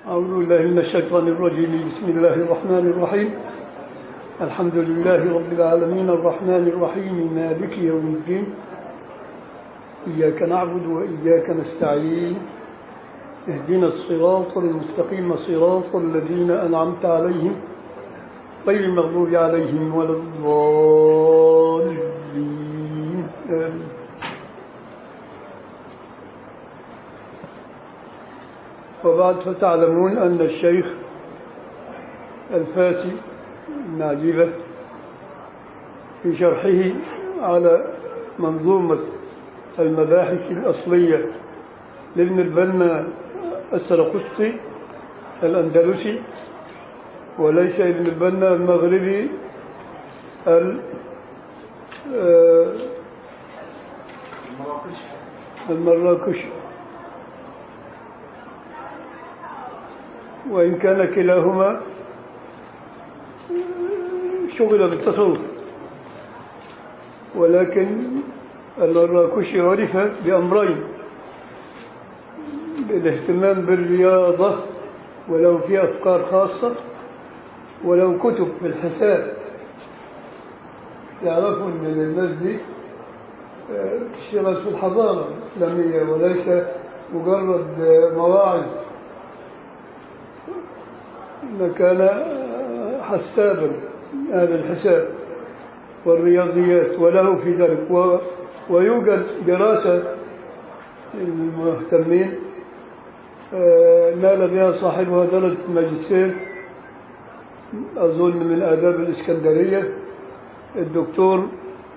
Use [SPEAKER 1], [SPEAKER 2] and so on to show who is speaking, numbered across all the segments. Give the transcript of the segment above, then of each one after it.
[SPEAKER 1] أعوذ بالله من الشيطان الرجيم بسم الله الرحمن الرحيم الحمد لله رب العالمين الرحمن الرحيم مالك يوم الدين إياك نعبد وإياك نستعين اهدنا الصراط المستقيم صراط الذين أنعمت عليهم غير المغضوب عليهم ولا الضالين آمين وبعد فتعلمون أن الشيخ الفاسي النعجيبة في شرحه على منظومة المباحث الأصلية لابن البنا السرقسطي الأندلسي وليس ابن البنا المغربي المراكشي وإن كان كلاهما شغل بالتصوف ولكن المراكشي عرف بأمرين بالاهتمام بالرياضة ولو في أفكار خاصة ولو كتب في الحساب يعرفوا أن الناس دي تشتغل في الحضارة الإسلامية وليس مجرد مواعظ كان حسابا هذا الحساب والرياضيات وله في ذلك و ويوجد دراسة المهتمين نال بها صاحبها درجة ماجستير أظن من آداب الإسكندرية الدكتور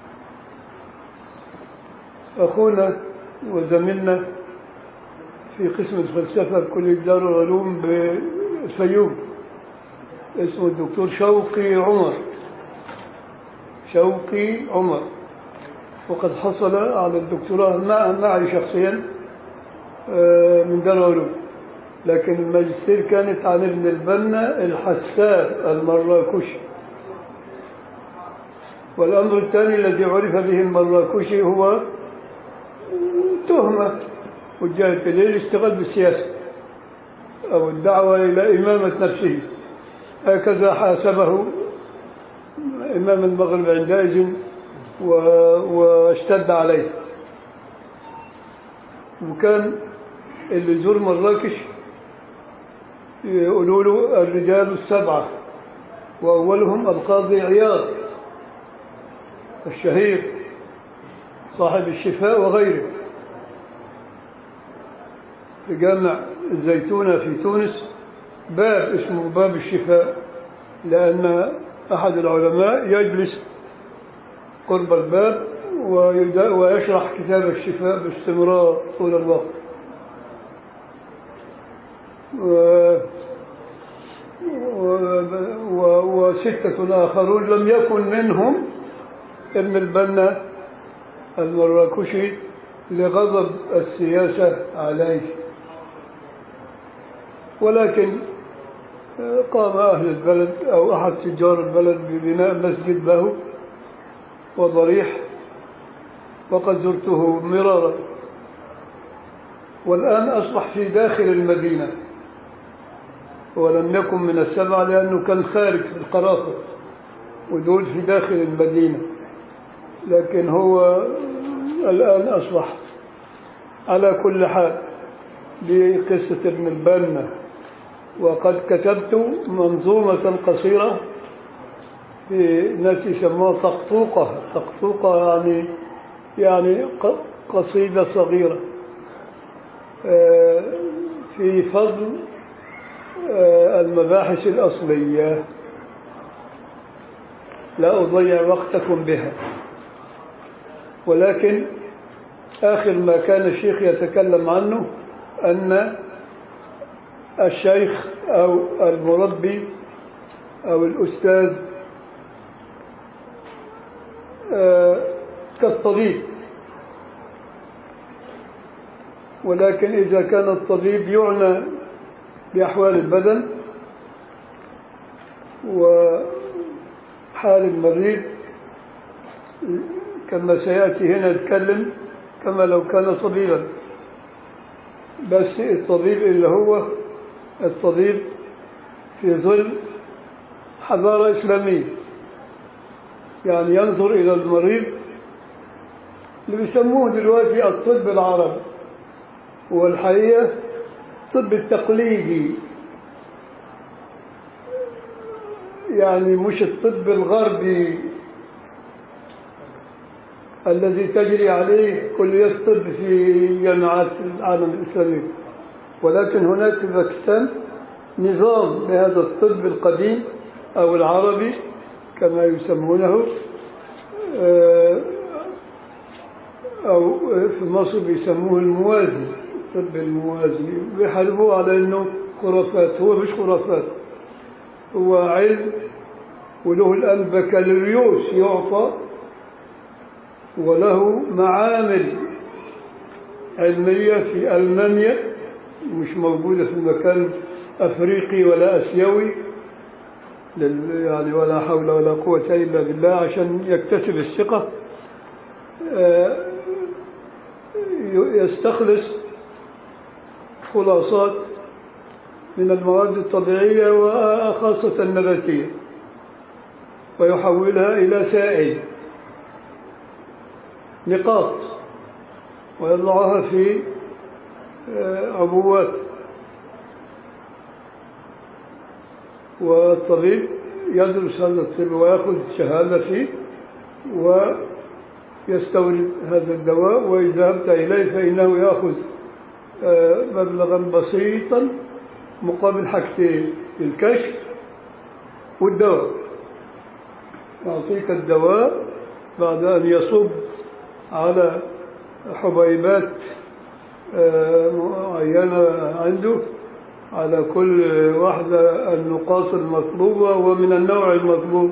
[SPEAKER 1] أخونا وزميلنا في قسم الفلسفة بكلية دار العلوم بالفيوم اسمه الدكتور شوقي عمر شوقي عمر وقد حصل على الدكتوراه مع معي شخصيا من دار العلوم لكن الماجستير كانت عن ابن البنا الحساب المراكشي والأمر الثاني الذي عرف به المراكشي هو تهمة وجهت إليه الاشتغال بالسياسة أو الدعوة إلى إمامة نفسه هكذا حاسبه إمام المغرب عندئذ واشتد عليه وكان اللي يزور مراكش يقولوا له الرجال السبعة وأولهم القاضي عياض الشهير صاحب الشفاء وغيره في جامع الزيتونة في تونس باب اسمه باب الشفاء لأن أحد العلماء يجلس قرب الباب ويشرح كتاب الشفاء باستمرار طول الوقت و و وستة آخرون لم يكن منهم ابن البنا المراكشي لغضب السياسة عليه ولكن قام أهل البلد أو أحد تجار البلد ببناء مسجد له وضريح وقد زرته مرارا والآن أصبح في داخل المدينة ولم يكن من السبعة لأنه كان خارج في القرافة ودول في داخل المدينة لكن هو الآن أصبح على كل حال بقصة ابن البنا وقد كتبت منظومة قصيرة في ناس يسموها طقطوقة طقطوقة يعني يعني قصيدة صغيرة في فضل المباحث الأصلية لا أضيع وقتكم بها ولكن آخر ما كان الشيخ يتكلم عنه أن الشيخ أو المربي أو الأستاذ كالطبيب ولكن إذا كان الطبيب يعنى بأحوال البدن وحال المريض كما سيأتي هنا نتكلم كما لو كان طبيبا بس الطبيب اللي هو الطبيب في ظل حضارة إسلامية يعني ينظر إلى المريض اللي بيسموه دلوقتي الطب العربي والحقيقة الطب التقليدي يعني مش الطب الغربي الذي تجري عليه كلية الطب في جامعات العالم الإسلامي ولكن هناك في باكستان نظام بهذا الطب القديم أو العربي كما يسمونه آه، أو في مصر بيسموه الموازي الطب الموازي بيحاربوه على أنه خرافات هو مش خرافات هو علم وله الآن بكالوريوس يعطى وله معامل علمية في ألمانيا مش موجودة في مكان أفريقي ولا أسيوي لل- يعني ولا حول ولا قوة إلا بالله عشان يكتسب الثقة آه، يستخلص خلاصات من المواد الطبيعية وخاصة النباتية ويحولها إلى سائل نقاط ويضعها في آه، عبوات والطبيب يدرس هذا الطب ويأخذ شهادة فيه ويستورد هذا الدواء وإذا ذهبت إليه فإنه يأخذ آه، مبلغا بسيطا مقابل حاجتين الكشف والدواء يعطيك الدواء بعد أن يصب على حبيبات آه، معينة عنده على كل واحدة النقاط المطلوبة ومن النوع المطلوب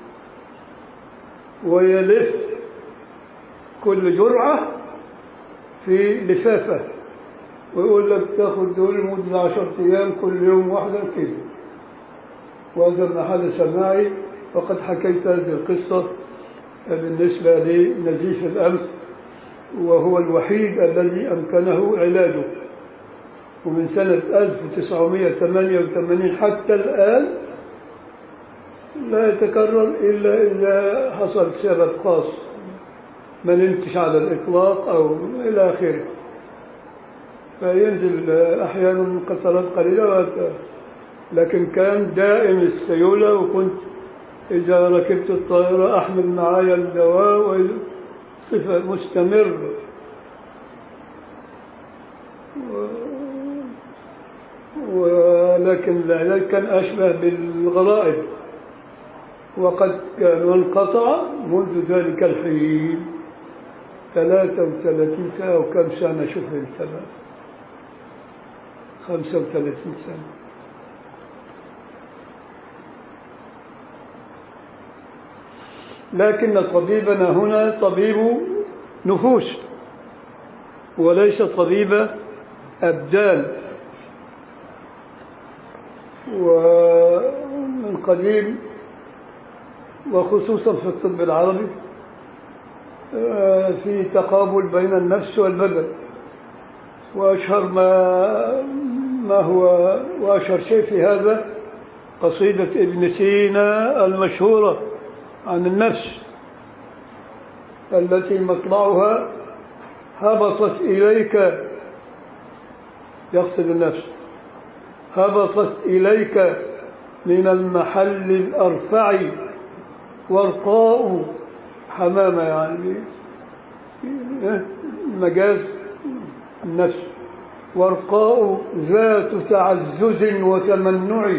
[SPEAKER 1] ويلف كل جرعة في لفافة ويقول لك تاخد دول لمدة عشرة أيام كل يوم واحدة كده وهذا ما حدث معي وقد حكيت هذه القصة بالنسبة لنزيف الأنف وهو الوحيد الذي أمكنه علاجه ومن سنة 1988 حتى الآن لا يتكرر إلا إذا حصل سبب خاص ما نمتش على الإطلاق أو إلى آخره فينزل أحيانا قطرات قليلة وهكذا. لكن كان دائم السيولة وكنت إذا ركبت الطائرة أحمل معايا الدواء صفة مستمرة ولكن العلاج كان أشبه بالغرائب وقد كان انقطع منذ ذلك الحين 33 سنة وكم سنة شوف السنة 35 سنة لكن طبيبنا هنا طبيب نفوس وليس طبيب أبدان ومن قديم وخصوصا في الطب العربي آه، في تقابل بين النفس والبدن وأشهر ما ما هو وأشهر شيء في هذا قصيدة ابن سينا المشهورة عن النفس التي مطلعها هبطت إليك يقصد النفس هبطت إليك من المحل الأرفع ورقاء حمامة يعني مجاز النفس ورقاء ذات تعزز وتمنع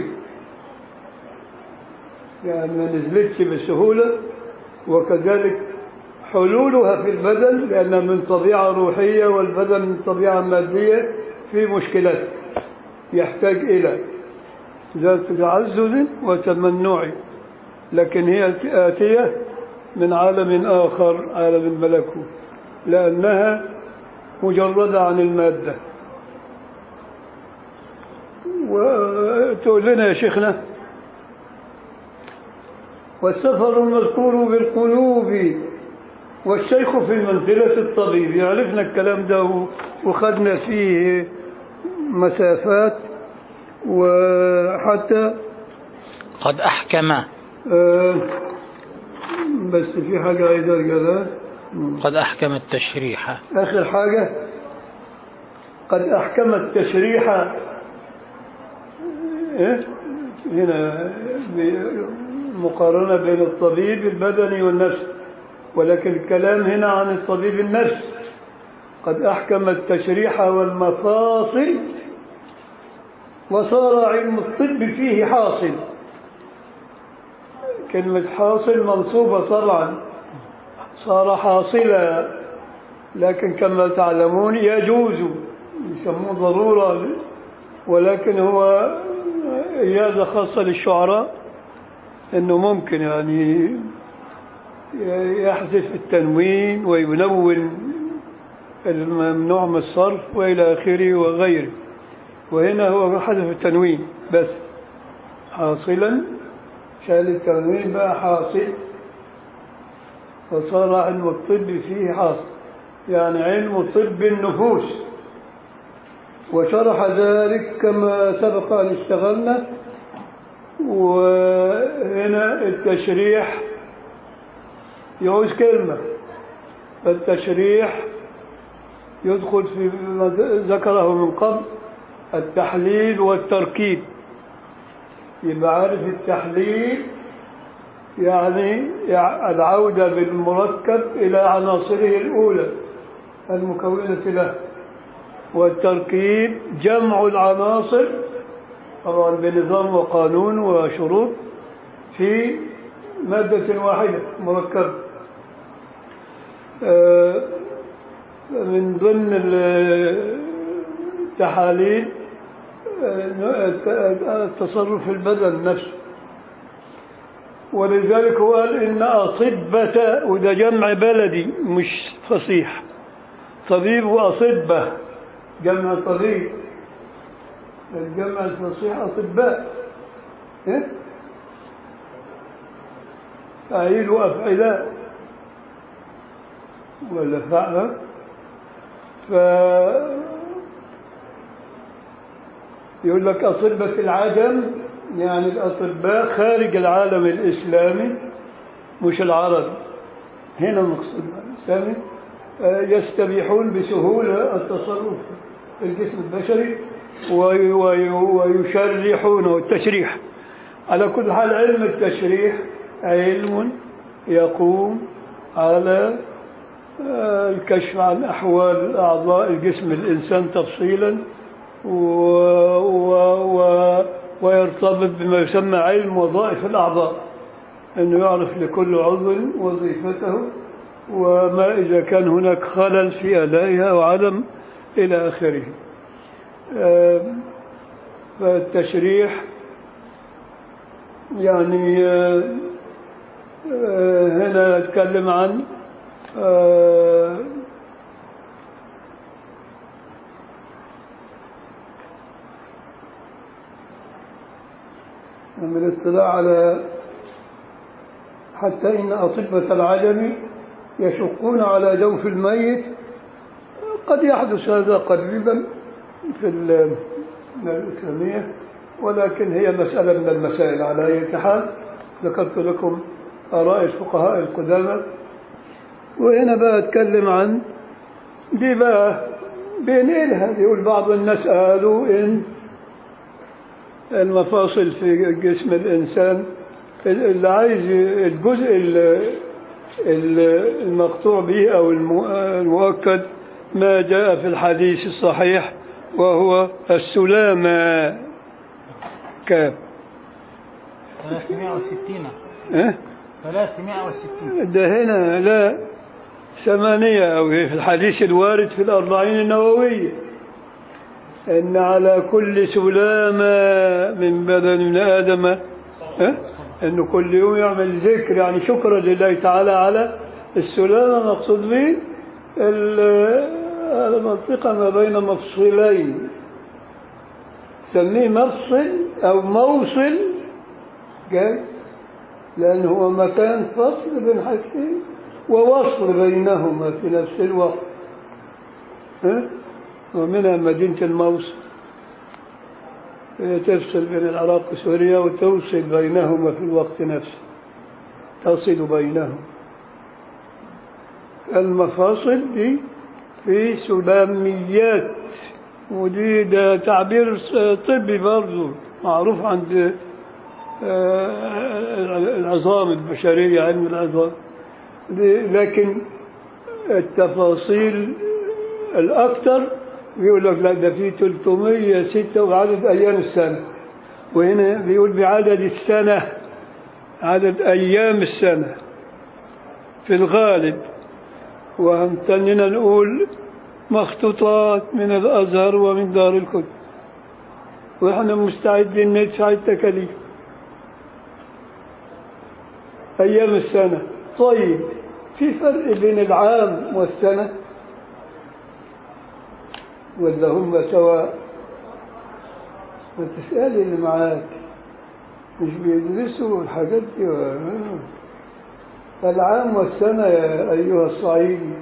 [SPEAKER 1] يعني ما نزلتش بسهولة وكذلك حلولها في البدن لأنها من طبيعة روحية والبدن من طبيعة مادية في مشكلات يحتاج إلى ذات تعزز وتمنع لكن هي آتية من عالم آخر عالم الملكوت لأنها مجردة عن المادة وتقول لنا يا شيخنا والسفر المذكور بالقلوب والشيخ في منزلة الطبيب يعرفنا الكلام ده وخدنا فيه مسافات وحتى
[SPEAKER 2] قد أحكم
[SPEAKER 1] آه، بس في حاجة أيضا قالها
[SPEAKER 2] قد أحكم التشريح
[SPEAKER 1] آخر حاجة قد أحكم التشريح إيه؟ هنا مقارنة بين الطبيب البدني والنفس ولكن الكلام هنا عن الطبيب النفس قد أحكم التشريح والمفاصل وصار علم الطب فيه حاصل كلمة حاصل منصوبة طبعا صار حاصلا لكن كما تعلمون يجوز يسموه ضرورة ولكن هو إجازة خاصة للشعراء أنه ممكن يعني يحذف التنوين وينون الممنوع من الصرف وإلى آخره وغيره وهنا هو حذف التنوين بس حاصلا شال التنوين بقى حاصل فصار علم الطب فيه حاصل يعني علم طب النفوس وشرح ذلك كما سبق أن اشتغلنا وهنا التشريح يعوز كلمة التشريح يدخل في ما ذكره من قبل التحليل والتركيب يبقى عارف التحليل يعني العودة بالمركب إلى عناصره الأولى المكونة له والتركيب جمع العناصر طبعا بنظام وقانون وشروط في مادة واحدة مركبة آه، من ضمن التحاليل آه، التصرف البدن نفسه ولذلك هو قال إن أصبة وده جمع بلدي مش فصيح طبيب وأصبة جمع طبيب الجمع الفصيح أطباء إيه؟ فاعيل وأفعلاء ولا فعل ف يقول لك أطباء في العجم يعني الأطباء خارج العالم الإسلامي مش العربي هنا مقصود الإسلامي آه، يستبيحون بسهولة التصرف في الجسم البشري وي- وي- ويشرحونه التشريح على كل حال علم التشريح علم يقوم على آه، الكشف عن أحوال أعضاء الجسم الإنسان تفصيلا و و و ويرتبط بما يسمى علم وظائف الأعضاء أنه يعرف لكل عضو وظيفته وما إذا كان هناك خلل في أدائها وعدم إلى آخره آه، فالتشريح يعني آه، آه، هنا نتكلم عن آه، من الاطلاع على حتى إن أطبة العجم يشقون على جوف الميت قد يحدث هذا قريبا في ال- الإسلامية ولكن هي مسألة من المسائل على أي حال ذكرت لكم آراء الفقهاء القدامى وهنا بقى أتكلم عن دي بقى بينقلها بيقول بعض الناس قالوا إن المفاصل في جسم الإنسان اللي عايز الجزء ال- ال- المقطوع به أو الم- المؤكد ما جاء في الحديث الصحيح وهو السلامة كاف
[SPEAKER 2] 360
[SPEAKER 1] أه؟
[SPEAKER 2] 360
[SPEAKER 1] ده هنا لا ثمانية أو في الحديث الوارد في الأربعين النووية إن على كل سلامة من بدن من آدم أه؟ إنه كل يوم يعمل ذكر يعني شكرا لله تعالى على السلامة مقصود به ال- المنطقة ما بين مفصلين سميه مفصل أو موصل جاي لأنه هو مكان فصل بين حاجتين ووصل بينهما في نفس الوقت ها؟ ومنها مدينة الموصل هي تفصل بين العراق وسوريا وتوصل بينهما في الوقت نفسه تصل بينهم المفاصل دي في سلاميات ودي ده تعبير طبي برضه معروف عند آه، العظام البشرية علم العظام دي- لكن التفاصيل الأكثر بيقول لك لا ده في 306 وعدد أيام السنة وهنا بيقول بعدد السنة عدد أيام السنة في الغالب وامتننا نقول مخطوطات من الأزهر ومن دار الكتب وإحنا مستعدين ندفع التكاليف أيام السنة طيب في فرق بين العام والسنة ولا هم سواء ما تسألي اللي معاك مش بيدرسوا الحاجات دي ولا- العام والسنة يا أيها الصعيدي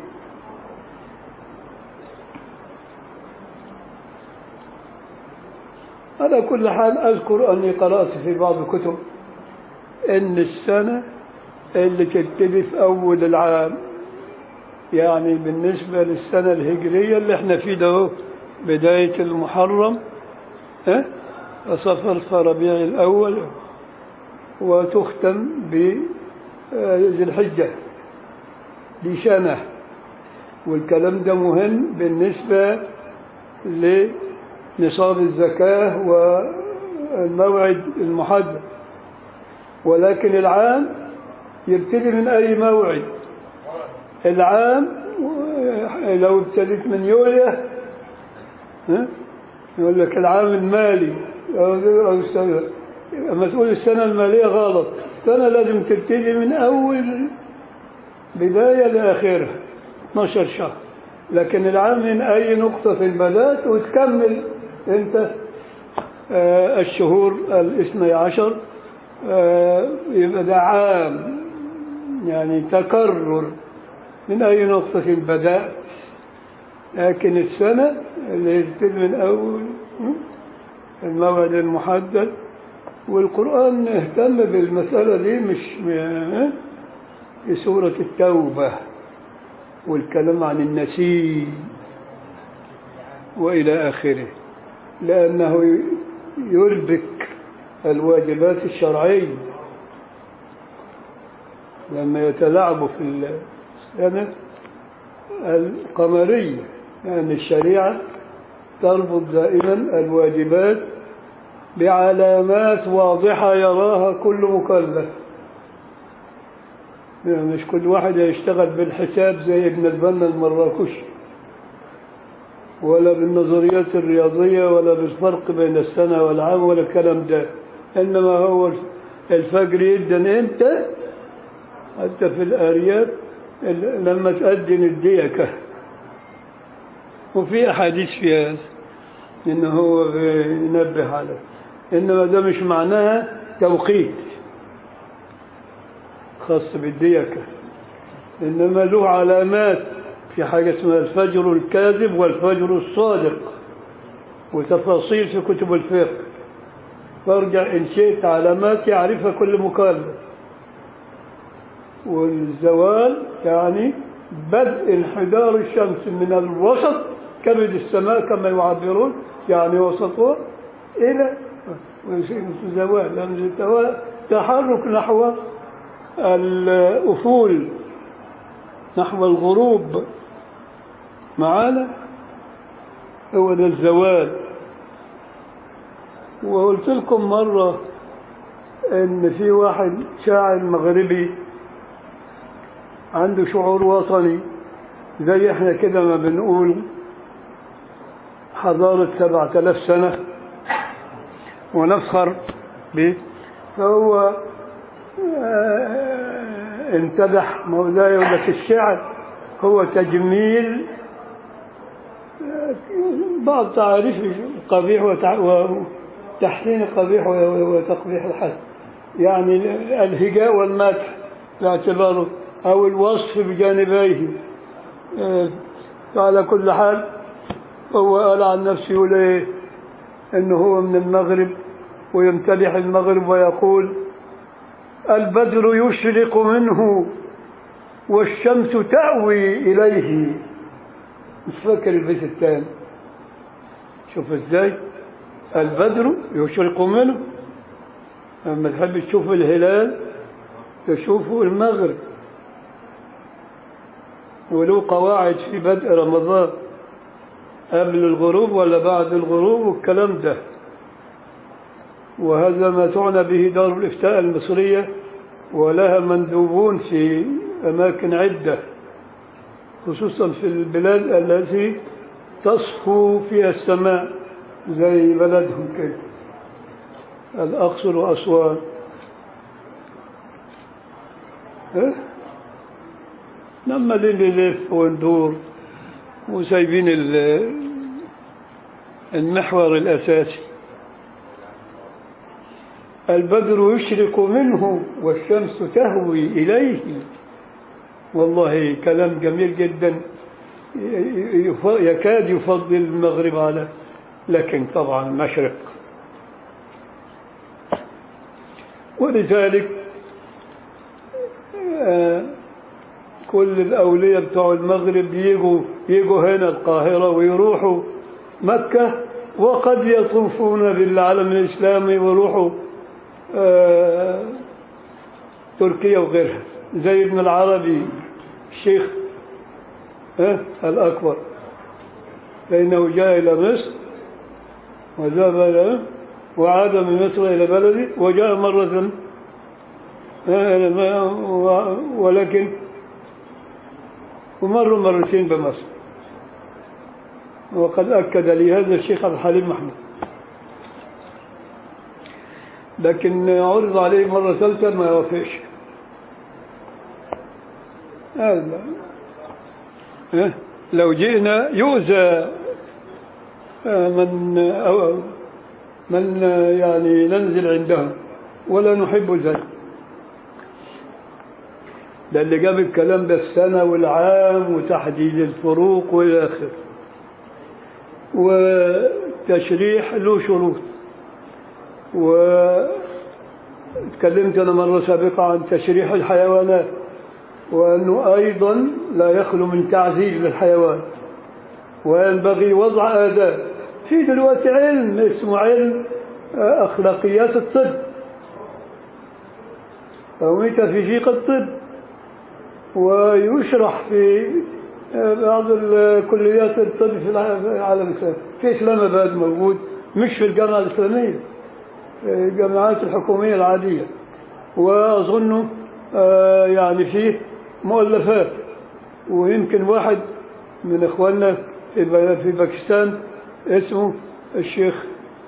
[SPEAKER 1] على كل حال أذكر أني قرأت في بعض الكتب أن السنة اللي تبتدي في أول العام يعني بالنسبة للسنة الهجرية اللي احنا فيه ده هو بداية المحرم ها صفر فربيع الأول وتختم بذي الحجة دي سنة والكلام ده مهم بالنسبة لنصاب الزكاة والموعد المحدد ولكن العام يبتدي من أي موعد العام لو ابتديت من يوليو ها؟ يقول لك العام المالي أو أو السنة أما تقول السنة المالية غلط السنة لازم تبتدي من أول بداية لآخرها 12 شهر لكن العام من أي نقطة بدأت وتكمل أنت آه الشهور الاثني عشر آه يبقى ده عام يعني تكرر من أي نقطة بدأت لكن السنة اللي يبتدي من أول الموعد المحدد والقرآن اهتم بالمسألة دي مش في سورة التوبة والكلام عن النسيج وإلى آخره لأنه يربك الواجبات الشرعية لما يتلاعبوا في السنة القمرية يعني الشريعة تربط دائما الواجبات بعلامات واضحة يراها كل مكلف يعني مش كل واحد يشتغل بالحساب زي ابن البنا المراكشي ولا بالنظريات الرياضية ولا بالفرق بين السنة والعام ولا الكلام ده إنما هو الفجر يدن إمتى حتى في الآريات لما تأذن الديكة وفي أحاديث في هذا إنه هو ينبه على إنما ده مش معناها توقيت خاص بالديكة إنما له علامات في حاجة اسمها الفجر الكاذب والفجر الصادق وتفاصيل في كتب الفقه فارجع إن شئت علامات يعرفها كل مكلف والزوال يعني بدء انحدار الشمس من الوسط كبد السماء كما يعبرون يعني وسطها إلى زوال يعني تحرك نحو الأفول نحو الغروب معانا هو ده الزوال وقلت لكم مرة إن في واحد شاعر مغربي عنده شعور وطني زي احنا كده ما بنقول حضارة سبعة آلاف سنة ونفخر به فهو امتدح مولاي يقول لك الشعر هو تجميل بعض تعريف القبيح وتحسين القبيح وتقبيح الحسن يعني الهجاء والمدح باعتباره أو الوصف بجانبيه على كل حال هو قال عن نفسه يقول ايه أنه هو من المغرب ويمتدح المغرب ويقول البدر يشرق منه والشمس تأوي إليه مش فاكر البيت الثاني شوف ازاي البدر يشرق منه لما تحب تشوف الهلال تشوفه المغرب وله قواعد في بدء رمضان قبل الغروب ولا بعد الغروب والكلام ده وهذا ما تعنى به دار الإفتاء المصرية ولها مندوبون في أماكن عدة خصوصا في البلاد التي تصفو فيها السماء زي بلدهم كده الأقصر وأسوان إيه؟ لما نلف وندور وسايبين ال- المحور الأساسي البدر يشرق منه والشمس تهوي إليه والله كلام جميل جدا يف- يكاد يفضل المغرب على لكن طبعا المشرق ولذلك آه، كل الأولياء بتوع المغرب يجوا يجوا هنا القاهرة ويروحوا مكة وقد يطوفون بالعالم الإسلامي ويروحوا آه، تركيا وغيرها زي ابن العربي الشيخ آه، الأكبر فإنه جاء إلى مصر وذهب إلى وعاد من مصر إلى بلده وجاء مرة آه، و- ولكن ومروا مرتين بمصر وقد أكد لي هذا الشيخ عبد الحليم محمود لكن عرض عليه مرة ثالثة ما يوافقش هذا ها؟ لو جئنا يؤذى آه، من أو من آه، يعني ننزل عندهم ولا نحب ذلك ده اللي جاب الكلام ده السنة والعام وتحديد الفروق والى آخره والتشريح له شروط وتكلمت أنا مرة سابقة عن تشريح الحيوانات وأنه أيضا لا يخلو من تعزيز للحيوان وينبغي وضع آداب في دلوقتي علم اسمه علم آه، أخلاقيات الطب أو ميتافيزيق الطب ويشرح في آه، بعض الكليات الطب في الع- في العالم الإسلامي في إسلام آباد موجود مش في الجامعة الإسلامية في الجامعات الحكومية العادية وأظن آه، يعني فيه مؤلفات ويمكن واحد من إخواننا في ب- في باكستان اسمه الشيخ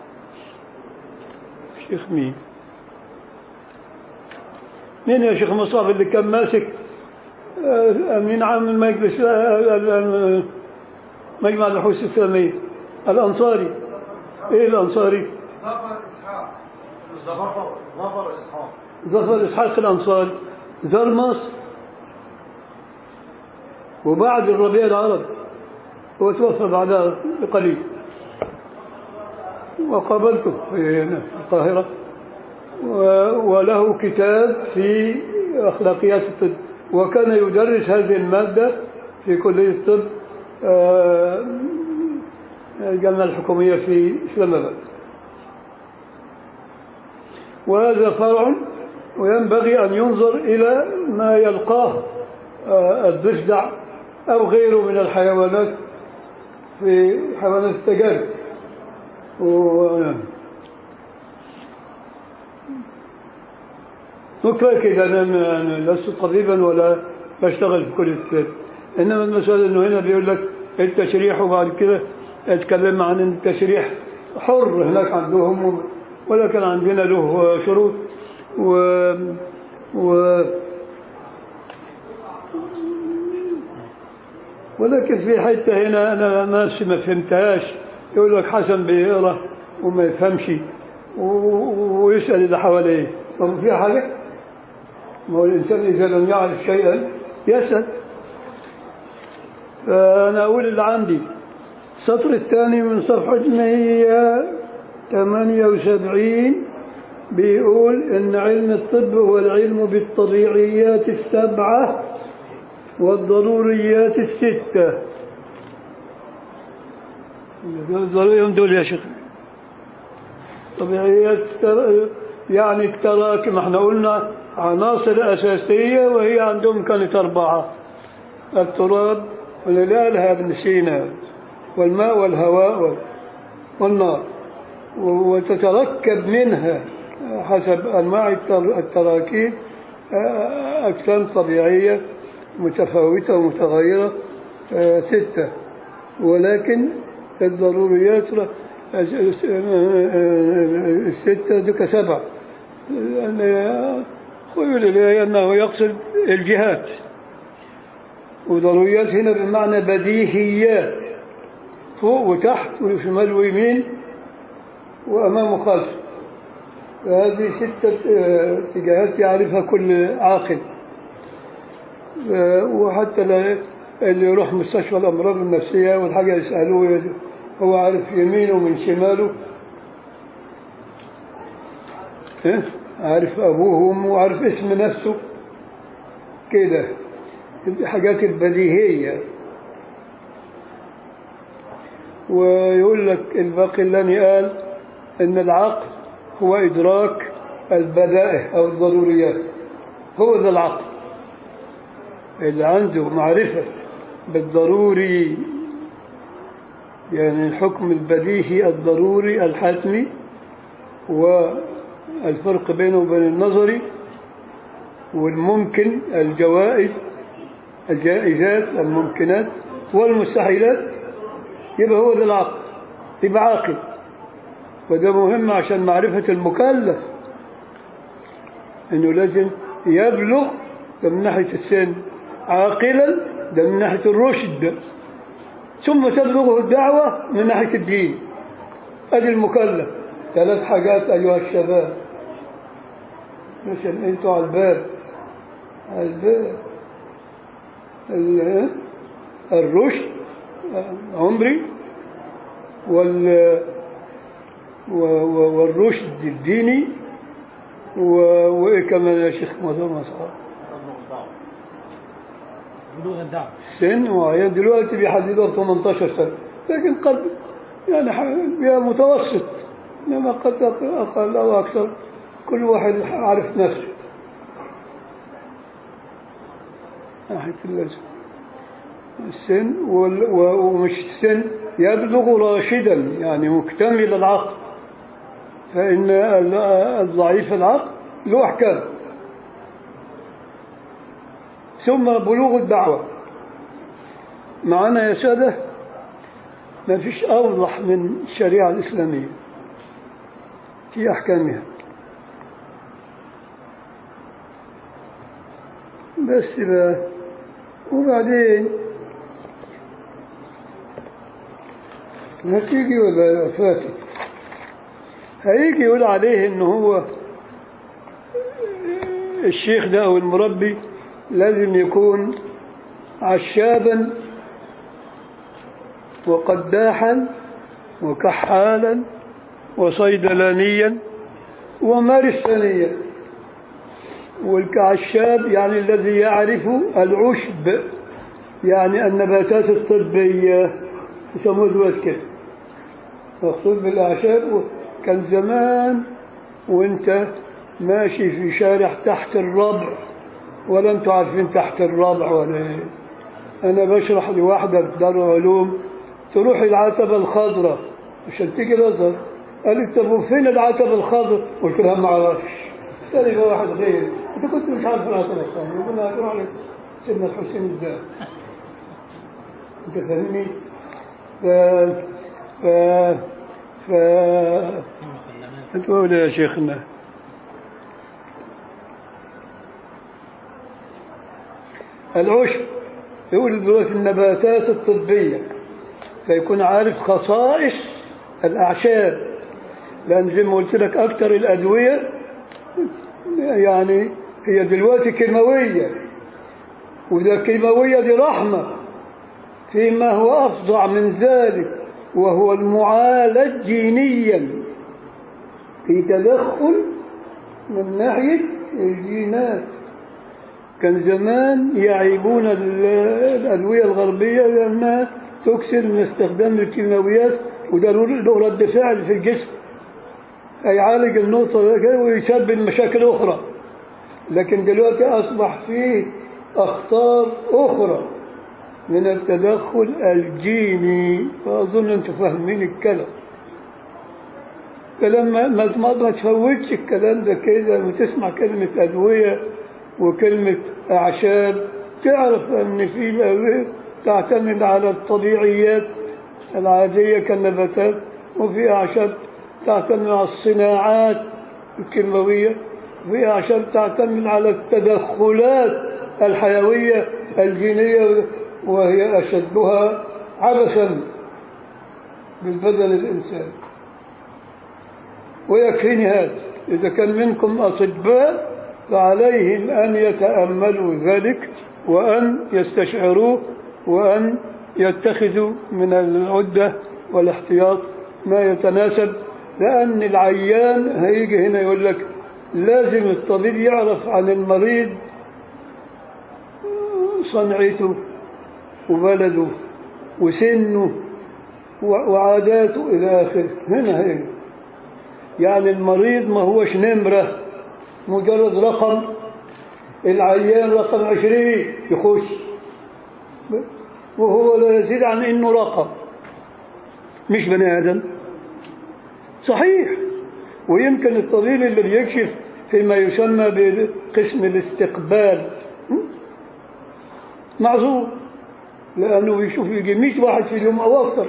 [SPEAKER 1] الشيخ مين؟ مين يا شيخ مصطفى اللي كان ماسك آه، أمين عام المجلس آه، ال- ال- مجمع البحوث الإسلامية الأنصاري إيه الأنصاري؟
[SPEAKER 3] ظفر اسحاق ظفر ظفر اسحاق
[SPEAKER 1] ظفر إسحاق الأنصاري زار مصر وبعد الربيع العربي هو توفى بعدها بقليل وقابلته في هنا في القاهرة و- وله كتاب في أخلاقيات الطب وكان يدرس هذه المادة في كلية الطب آه، الجامعة الحكومية في إسلام آباد وهذا فرع وينبغي أن ينظر إلى ما يلقاه آه، الضفدع أو غيره من الحيوانات في حيوانات التجارب و- متأكد أنا أنا لست طبيبا ولا بشتغل في كل الطب إنما المسألة إنه هنا بيقول لك التشريح وبعد كده اتكلم عن التشريح حر هناك عندهم ولكن عندنا له شروط و, و ولكن في حتة هنا أنا ناس ما فهمتهاش يقول لك حسن بيقرأ وما يفهمش و- و- ويسأل اللي حواليه طب في حاجة؟ ما هو الإنسان إذا لم يعرف شيئا يسأل فأنا أقول اللي عندي السطر الثاني من صفحة 100 78 بيقول إن علم الطب هو العلم بالطبيعيات السبعة والضروريات الستة دول دول يا شيخ طبيعيات السبعة يعني التراكم احنا قلنا عناصر أساسية وهي عندهم كانت أربعة التراب والإله ابن سينا والماء والهواء وال- والنار و- وتتركب منها حسب أنواع التر- التراكيب آه، أجسام طبيعية متفاوتة ومتغيرة آه، ستة ولكن الضروريات آه، آه، آه، الستة دك سبع يعني خيول إليه أنه يقصد الجهات وضروريات هنا بمعنى بديهيات فوق وتحت وشمال ويمين وأمام وخلف هذه ستة آه، اتجاهات يعرفها كل عاقل آه، وحتى لا- اللي يروح مستشفى الأمراض النفسية والحاجة يسألوه هو عارف يمينه من شماله إيه؟ عارف أبوه وأمه وعارف اسم نفسه كده الحاجات البديهية ويقول لك الباقلاني قال إن العقل هو إدراك البدائع أو الضروريات هو ذا العقل اللي عنده معرفة بالضروري يعني الحكم البديهي الضروري الحتمي والفرق بينه وبين النظري والممكن الجوائز الجائزات الممكنات والمستحيلات يبقى هو ذا العقل يبقى عاقل وده مهم عشان معرفة المكلف انه لازم يبلغ ده من ناحية السن عاقلا ده من ناحية الرشد ثم تبلغه الدعوة من ناحية الدين ادي المكلف ثلاث حاجات ايها الشباب مثلا انتوا على الباب على الباب ال- الرشد عمري وال و- و- والرشد الديني و- وايه كمان يا شيخ مصطفى مصعب
[SPEAKER 2] بلوغ الدعوة
[SPEAKER 1] سن معين دلوقتي بيحددوها ب 18 سنه لكن قد يعني ح- بيبقى متوسط انما قد أق- اقل او اكثر كل واحد عارف نفسه ناحيه اللازم السن وال- و- ومش السن يبلغ راشدا يعني مكتمل العقل فإن ال- الضعيف العقل له أحكام ثم بلوغ الدعوة معنا يا سادة ما فيش أوضح من الشريعة الإسلامية في أحكامها بس بقى وبعدين هتيجي ولا فاتت هيجي يقول عليه ان هو الشيخ ده او المربي لازم يكون عشابا وقداحا وكحالا وصيدلانيا ومارسانيا والكعشاب يعني الذي يعرف العشب يعني النباتات الطبية يسموه دلوقتي كده مقصود بالأعشاب كان زمان وانت ماشي في شارع تحت الربع ولا انتوا عارفين تحت الربع ولا ايه انا بشرح لواحدة في دار العلوم تروح العتبة الخضراء عشان تيجي الازهر قالت طب وفين العتبة الخضراء قلت لها ما اعرفش سألي بقى واحد غير انت كنت مش عارف العتبة الخضراء يقول لها تروح لسيدنا الحسين ازاي انت فاهمني ف ف ف تقول يا شيخنا العشب يقول دلوقتي النباتات الطبية فيكون عارف خصائص الأعشاب لأن زي ما قلت لك أكثر الأدوية يعني هي دلوقتي كيماوية وده الكيماوية دي رحمة فيما هو أفظع من ذلك وهو المعالج جينيا في تدخل من ناحية الجينات كان زمان يعيبون ال- الأدوية الغربية لأنها تكسر من استخدام الكيماويات وده له رد فعل في الجسم هيعالج النقطة دي ويسبب مشاكل أخرى لكن دلوقتي أصبح فيه أخطار أخرى من التدخل الجيني فأظن أنتم فاهمين الكلام كلام ما ما ما ما تفوتش الكلام ده كده وتسمع كلمة أدوية وكلمة أعشاب تعرف أن في الأدوية تعتمد على الطبيعيات العادية كالنباتات وفي أعشاب تعتمد على الصناعات الكيماوية وفي أعشاب تعتمد على التدخلات الحيوية الجينية وهي أشدها عبثا بالبدن الإنساني ويكفيني هذا إذا كان منكم أطباء فعليهم أن يتأملوا ذلك وأن يستشعروه وأن يتخذوا من العدة والاحتياط ما يتناسب لأن العيان هيجي هنا يقول لك لازم الطبيب يعرف عن المريض صنعته وبلده وسنه و- وعاداته إلى آخره هنا هي يعني المريض ما هوش نمرة مجرد رقم العيان رقم عشرين يخش وهو لا يزيد عن انه رقم مش بني ادم صحيح ويمكن الطبيب اللي بيكشف فيما يسمى بقسم الاستقبال م? معذور لانه بيشوف يجي 100 واحد في اليوم او اكثر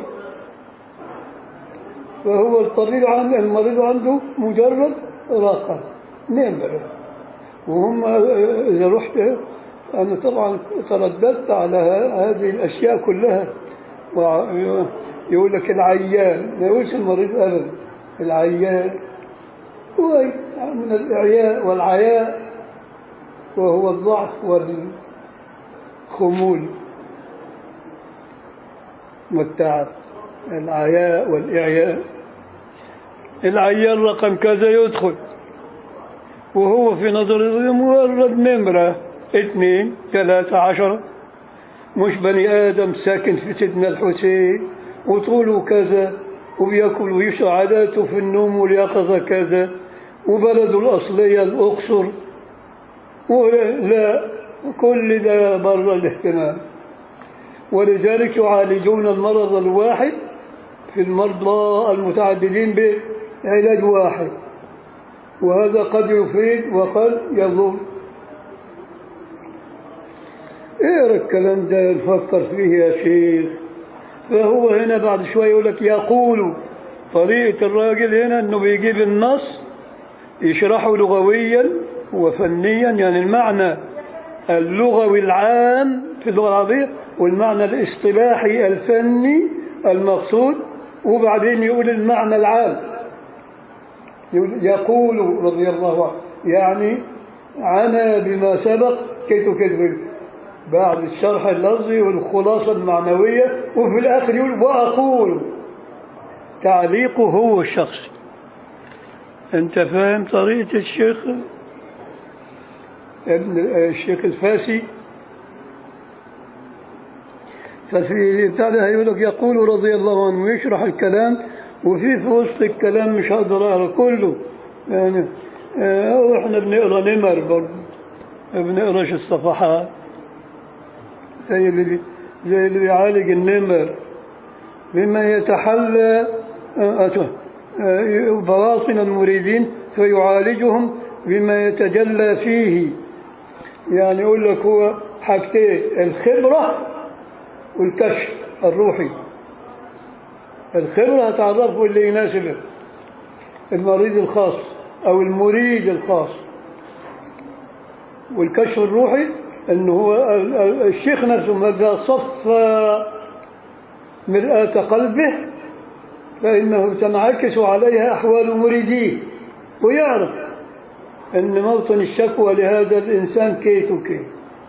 [SPEAKER 1] فهو الطبيب عن المريض عنده مجرد رقم نمرة وهم إذا رحت أنا طبعا ترددت على ه- هذه الأشياء كلها وع- يقول لك العيان ما يقولش المريض أبدا العيان هو من الإعياء والعياء وهو الضعف والخمول والتعب العياء والإعياء العيان رقم كذا يدخل وهو في نظر مجرد نمرة اثنين ثلاثة عشرة مش بني آدم ساكن في سيدنا الحسين وطوله كذا وبياكل ويشرب عاداته في النوم واليقظة كذا وبلده الأصلية الأقصر ولا كل ده بره الاهتمام ولذلك يعالجون المرض الواحد في المرضى المتعددين بعلاج واحد وهذا قد يفيد وقد يضر ايه الكلام ده نفكر فيه يا شيخ فهو هنا بعد شوية يقول لك يقول طريقة الراجل هنا انه بيجيب النص يشرحه لغويا وفنيا يعني المعنى اللغوي العام في اللغة العربية والمعنى الاصطلاحي الفني المقصود وبعدين يقول المعنى العام يقول- يقول رضي الله عنه يعني عنا بما سبق كيف كذب بعد الشرح اللفظي والخلاصة المعنوية وفي الآخر يقول وأقول تعليقه هو الشخصي أنت فاهم طريقة الشيخ ابن الشيخ الفاسي ففي بتاع ده يقول لك يقول رضي الله عنه ويشرح الكلام وفي في وسط الكلام مش هقدر اقرا كله يعني آه، احنا بنقرا نمر برضه ما بنقراش الصفحات زي اللي بي- زي اللي بيعالج النمر بما يتحلى آه، أتوه، آه، بواطن المريدين فيعالجهم بما يتجلى فيه يعني يقول لك هو حاجتين الخبرة والكشف الروحي الخبرة هتعرفه اللي يناسبه المريض الخاص أو المريد الخاص والكشف الروحي أنه هو ال- ال- الشيخ نفسه ماذا صفى مرآة قلبه فإنه تنعكس عليها أحوال مريديه ويعرف أن موطن الشكوى لهذا الإنسان كيت وكيت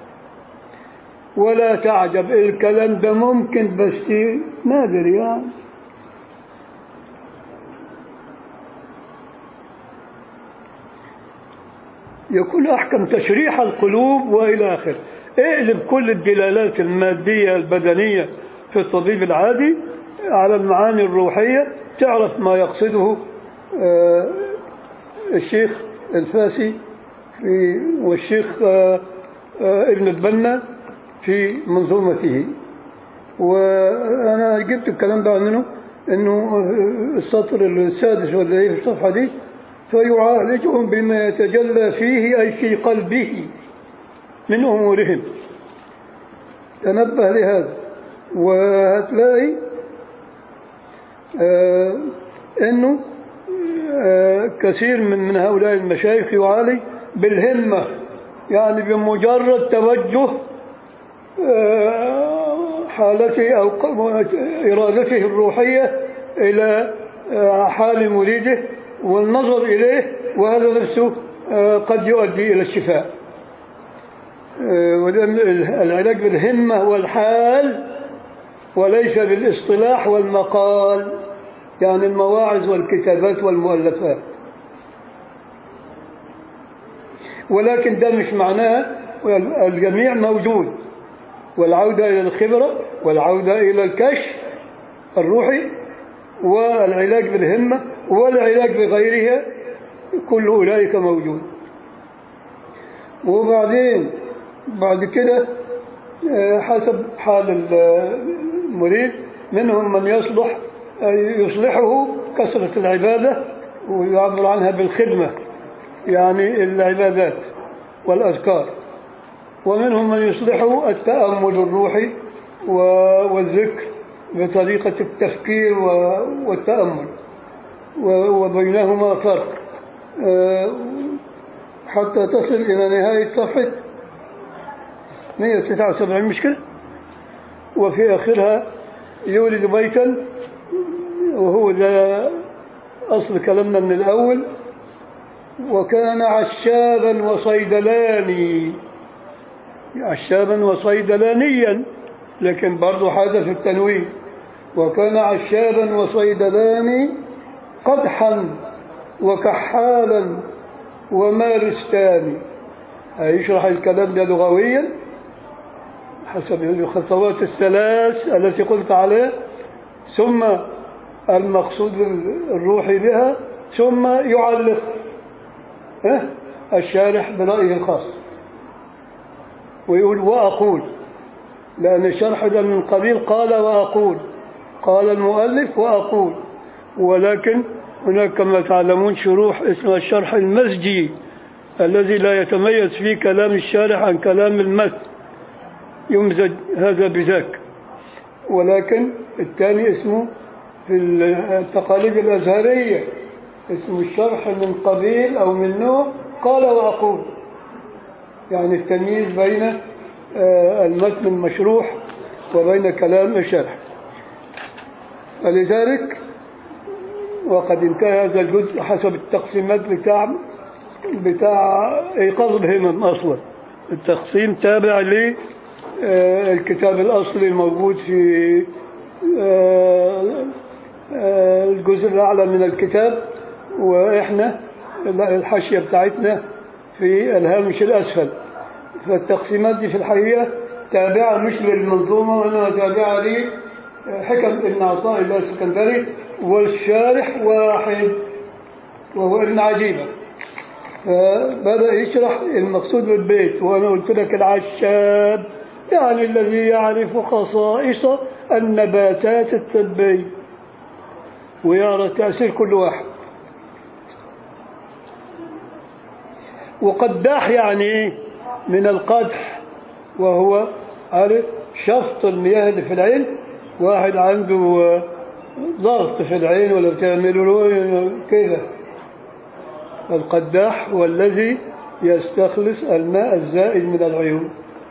[SPEAKER 1] ولا تعجب الكلام ده ممكن بس نادر يعني يكون أحكم تشريح القلوب وإلى آخره اقلب كل الدلالات المادية البدنية في الطبيب العادي على المعاني الروحية تعرف ما يقصده آه، الشيخ الفاسي في والشيخ آه، آه، ابن البنا في منظومته وأنا جبت الكلام ده منه إنه السطر السادس ولا إيه في الصفحة دي فيعالجهم بما يتجلى فيه أي في قلبه من أمورهم تنبه لهذا وهتلاقي آه انه آه كثير من من هؤلاء المشايخ يعالج بالهمة يعني بمجرد توجه آه حالته أو ق- إرادته الروحية إلى آه حال مريده والنظر إليه وهذا نفسه آه قد يؤدي إلى الشفاء آه، ولأن العلاج بالهمة والحال وليس بالاصطلاح والمقال يعني المواعظ والكتابات والمؤلفات ولكن ده مش معناه الجميع موجود والعودة إلى الخبرة والعودة إلى الكشف الروحي والعلاج بالهمة والعلاج بغيرها كل أولئك موجود وبعدين بعد كده آه، حسب حال المريد منهم من يصلح آه، يصلحه كثرة العبادة ويعبر عنها بالخدمة يعني العبادات والأذكار ومنهم من يصلحه التأمل الروحي و- والذكر بطريقة التفكير و- والتأمل و- وبينهما فرق آه، حتى تصل إلى نهاية صفحة 179 مش كده وفي آخرها يولد بيتا وهو ده أصل كلامنا من الأول وكان عشابا وصيدلاني عشابا وصيدلانيا لكن برضه حدث التنوين وكان عشابا وصيدلاني قدحا وكحالا ومارستاني هيشرح الكلام ده لغويا حسب الخطوات الثلاث التي قلت عليها ثم المقصود الروحي بها ثم يعلق ها؟ الشارح برأيه الخاص ويقول وأقول لأن الشرح ده من قبيل قال وأقول قال المؤلف وأقول ولكن هناك كما تعلمون شروح اسمها الشرح المسجي الذي لا يتميز فيه كلام الشارح عن كلام المتن يمزج هذا بذاك ولكن الثاني اسمه في التقاليد الأزهرية اسمه الشرح من قبيل أو من نوع قال وأقول يعني التمييز بين آه، المتن المشروح وبين كلام الشرح فلذلك وقد انتهى هذا الجزء حسب التقسيمات بتاع بتاع إيقاظ الهمم أصلا التقسيم تابع للكتاب الأصلي الموجود في آه، آه، الجزء الأعلى من الكتاب وإحنا الحاشية بتاعتنا في الهامش الأسفل فالتقسيمات دي في الحقيقة تابعة مش للمنظومة وإنما تابعة لحكم ابن عطاء الله السكندري والشارح واحد وهو ابن عجيبة فبدأ يشرح المقصود بالبيت وأنا قلت لك العشاب يعني الذي يعرف خصائص النباتات الطبية ويرى تأثير كل واحد وقداح يعني إيه؟ من القدح وهو عارف شفط المياه اللي في العين واحد عنده آه، ضغط في العين ولا بتعملوا له كده القداح هو الذي يستخلص الماء الزائد من العيون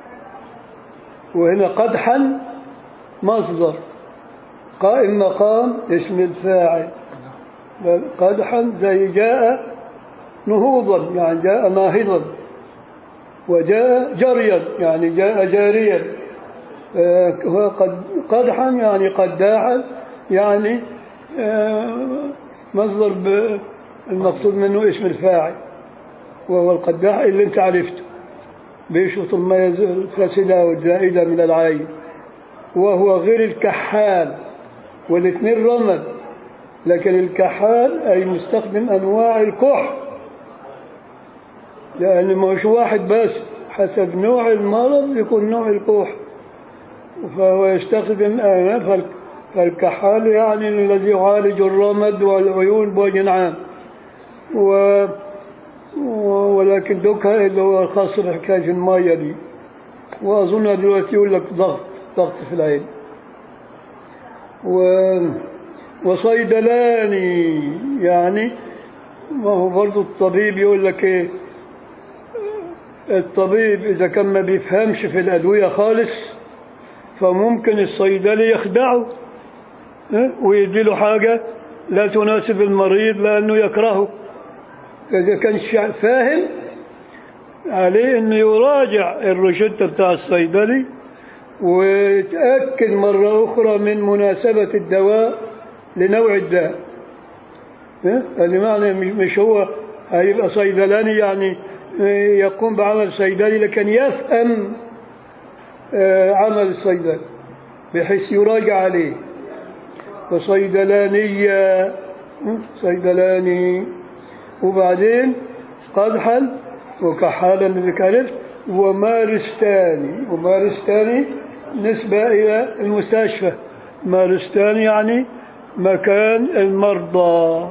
[SPEAKER 1] وهنا قدحا مصدر قائم مقام اسم الفاعل قدحا زي جاء نهوضا يعني جاء ناهضا وجاء جريا يعني جاء جاريا آه، هو قد قدحا يعني قداحا يعني آه، مصدر ب- المقصود منه اسم الفاعل وهو القداح اللي انت عرفته بيشفط المياه الفاسدة والزائدة من العين وهو غير الكحال والاثنين رمد لكن الكحال أي مستخدم أنواع الكحل لأن مش واحد بس حسب نوع المرض يكون نوع الكحل فهو يستخدم آه، فال- فالكحال يعني الذي يعالج الرمد والعيون بوجه عام و و- ولكن دوكا اللي هو الخاص بحكاية المية دي وأظن دلوقتي يقول لك ضغط ضغط في العين و وصيدلاني يعني ما هو برضه الطبيب يقول لك ايه الطبيب إذا كان ما بيفهمش في الأدوية خالص فممكن الصيدلي يخدعه ها؟ ويديله حاجة لا تناسب المريض لأنه يكرهه إذا كان شع- فاهم عليه أنه يراجع الروشتة بتاع الصيدلي ويتأكد مرة أخرى من مناسبة الدواء لنوع الداء ها؟ يعني معنى مش هو هيبقى صيدلاني يعني يقوم بعمل صيدلي لكن يفهم آه، عمل الصيدلي بحيث يراجع عليه وصيدلانية م? صيدلاني وبعدين قدحا وكحالا اللي عرفت ومارستاني ومارستاني نسبة إلى المستشفى مارستاني يعني مكان المرضى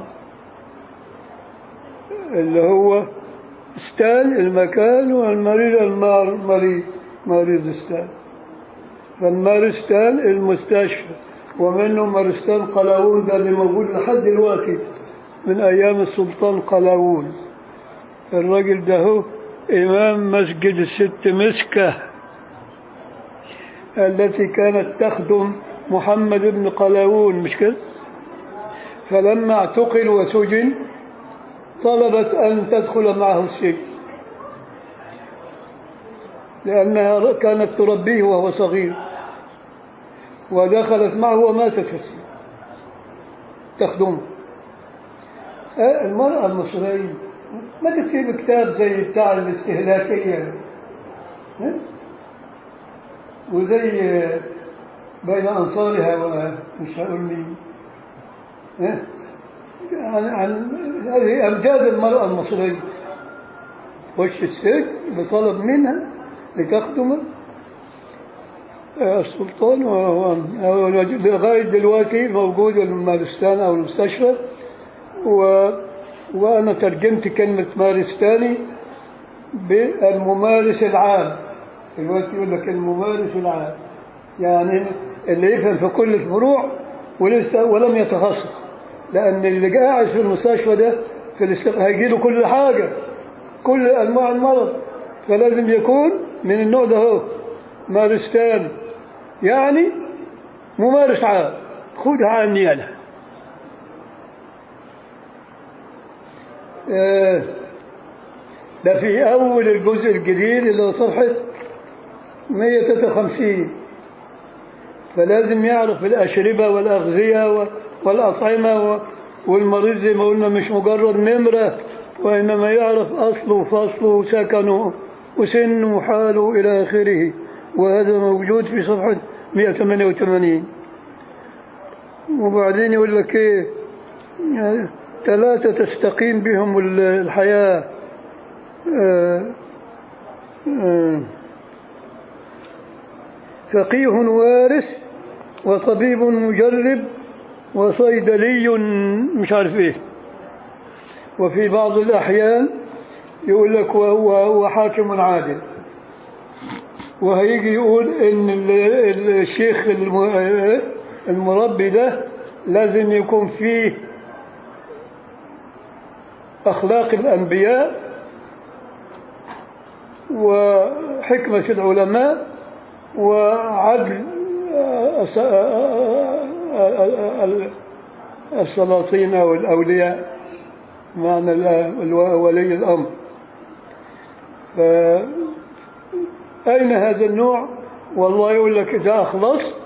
[SPEAKER 1] اللي هو ستان المكان والمريض المار- المريض مريض ستان فالمارستان المستشفى ومنه مارستان قلاوون ده اللي موجود لحد دلوقتي من أيام السلطان قلاوون الراجل ده هو إمام مسجد الست مسكة التي كانت تخدم محمد بن قلاوون مش كده فلما اعتقل وسجن طلبت أن تدخل معه السجن لأنها كانت تربيه وهو صغير ودخلت معه وماتت في السجن تخدمه آه، المرأة المصرية ما تكتب كتاب زي بتاع الاستهلاكية ها؟ وزي آه، بين أنصارها ومش هقول مين ها؟ عن عن هذه أمجاد المرأة المصرية وش السجن بطلب منها لتخدم آه، السلطان وهو هو لغاية دلوقتي موجود المارستان أو المستشفى و وأنا ترجمت كلمة مارستاني بالممارس العام دلوقتي يقول لك الممارس العام يعني اللي يفهم في كل الفروع ولسه ولم يتخصص لأن اللي قاعد في المستشفى ده في الاست- هيجي له كل حاجة كل أنواع المرض فلازم يكون من النوع ده هو مارستان يعني ممارس عام خدها عني أنا آه، ده في أول الجزء الجديد اللي هو صفحة 153 فلازم يعرف الأشربة والأغذية و- والأطعمة و- والمريض زي ما قلنا مش مجرد نمرة وإنما يعرف أصله وفصله وسكنه وسنه وحاله إلى آخره وهذا موجود في صفحة 188 وبعدين يقول لك إيه ثلاثة تستقيم بهم ال- الحياة آه، آه، فقيه وارث وطبيب مجرب وصيدلي مش عارف ايه وفي بعض الأحيان يقول لك وهو وحاكم عادل وهيجي يقول ان ال- ال- الشيخ الم- المربي ده لازم يكون فيه أخلاق الأنبياء وحكمة العلماء وعدل الس- السلاطين أو الأولياء معنى ال- الو- ولي الأمر فأين هذا النوع والله يقول لك إذا أخلص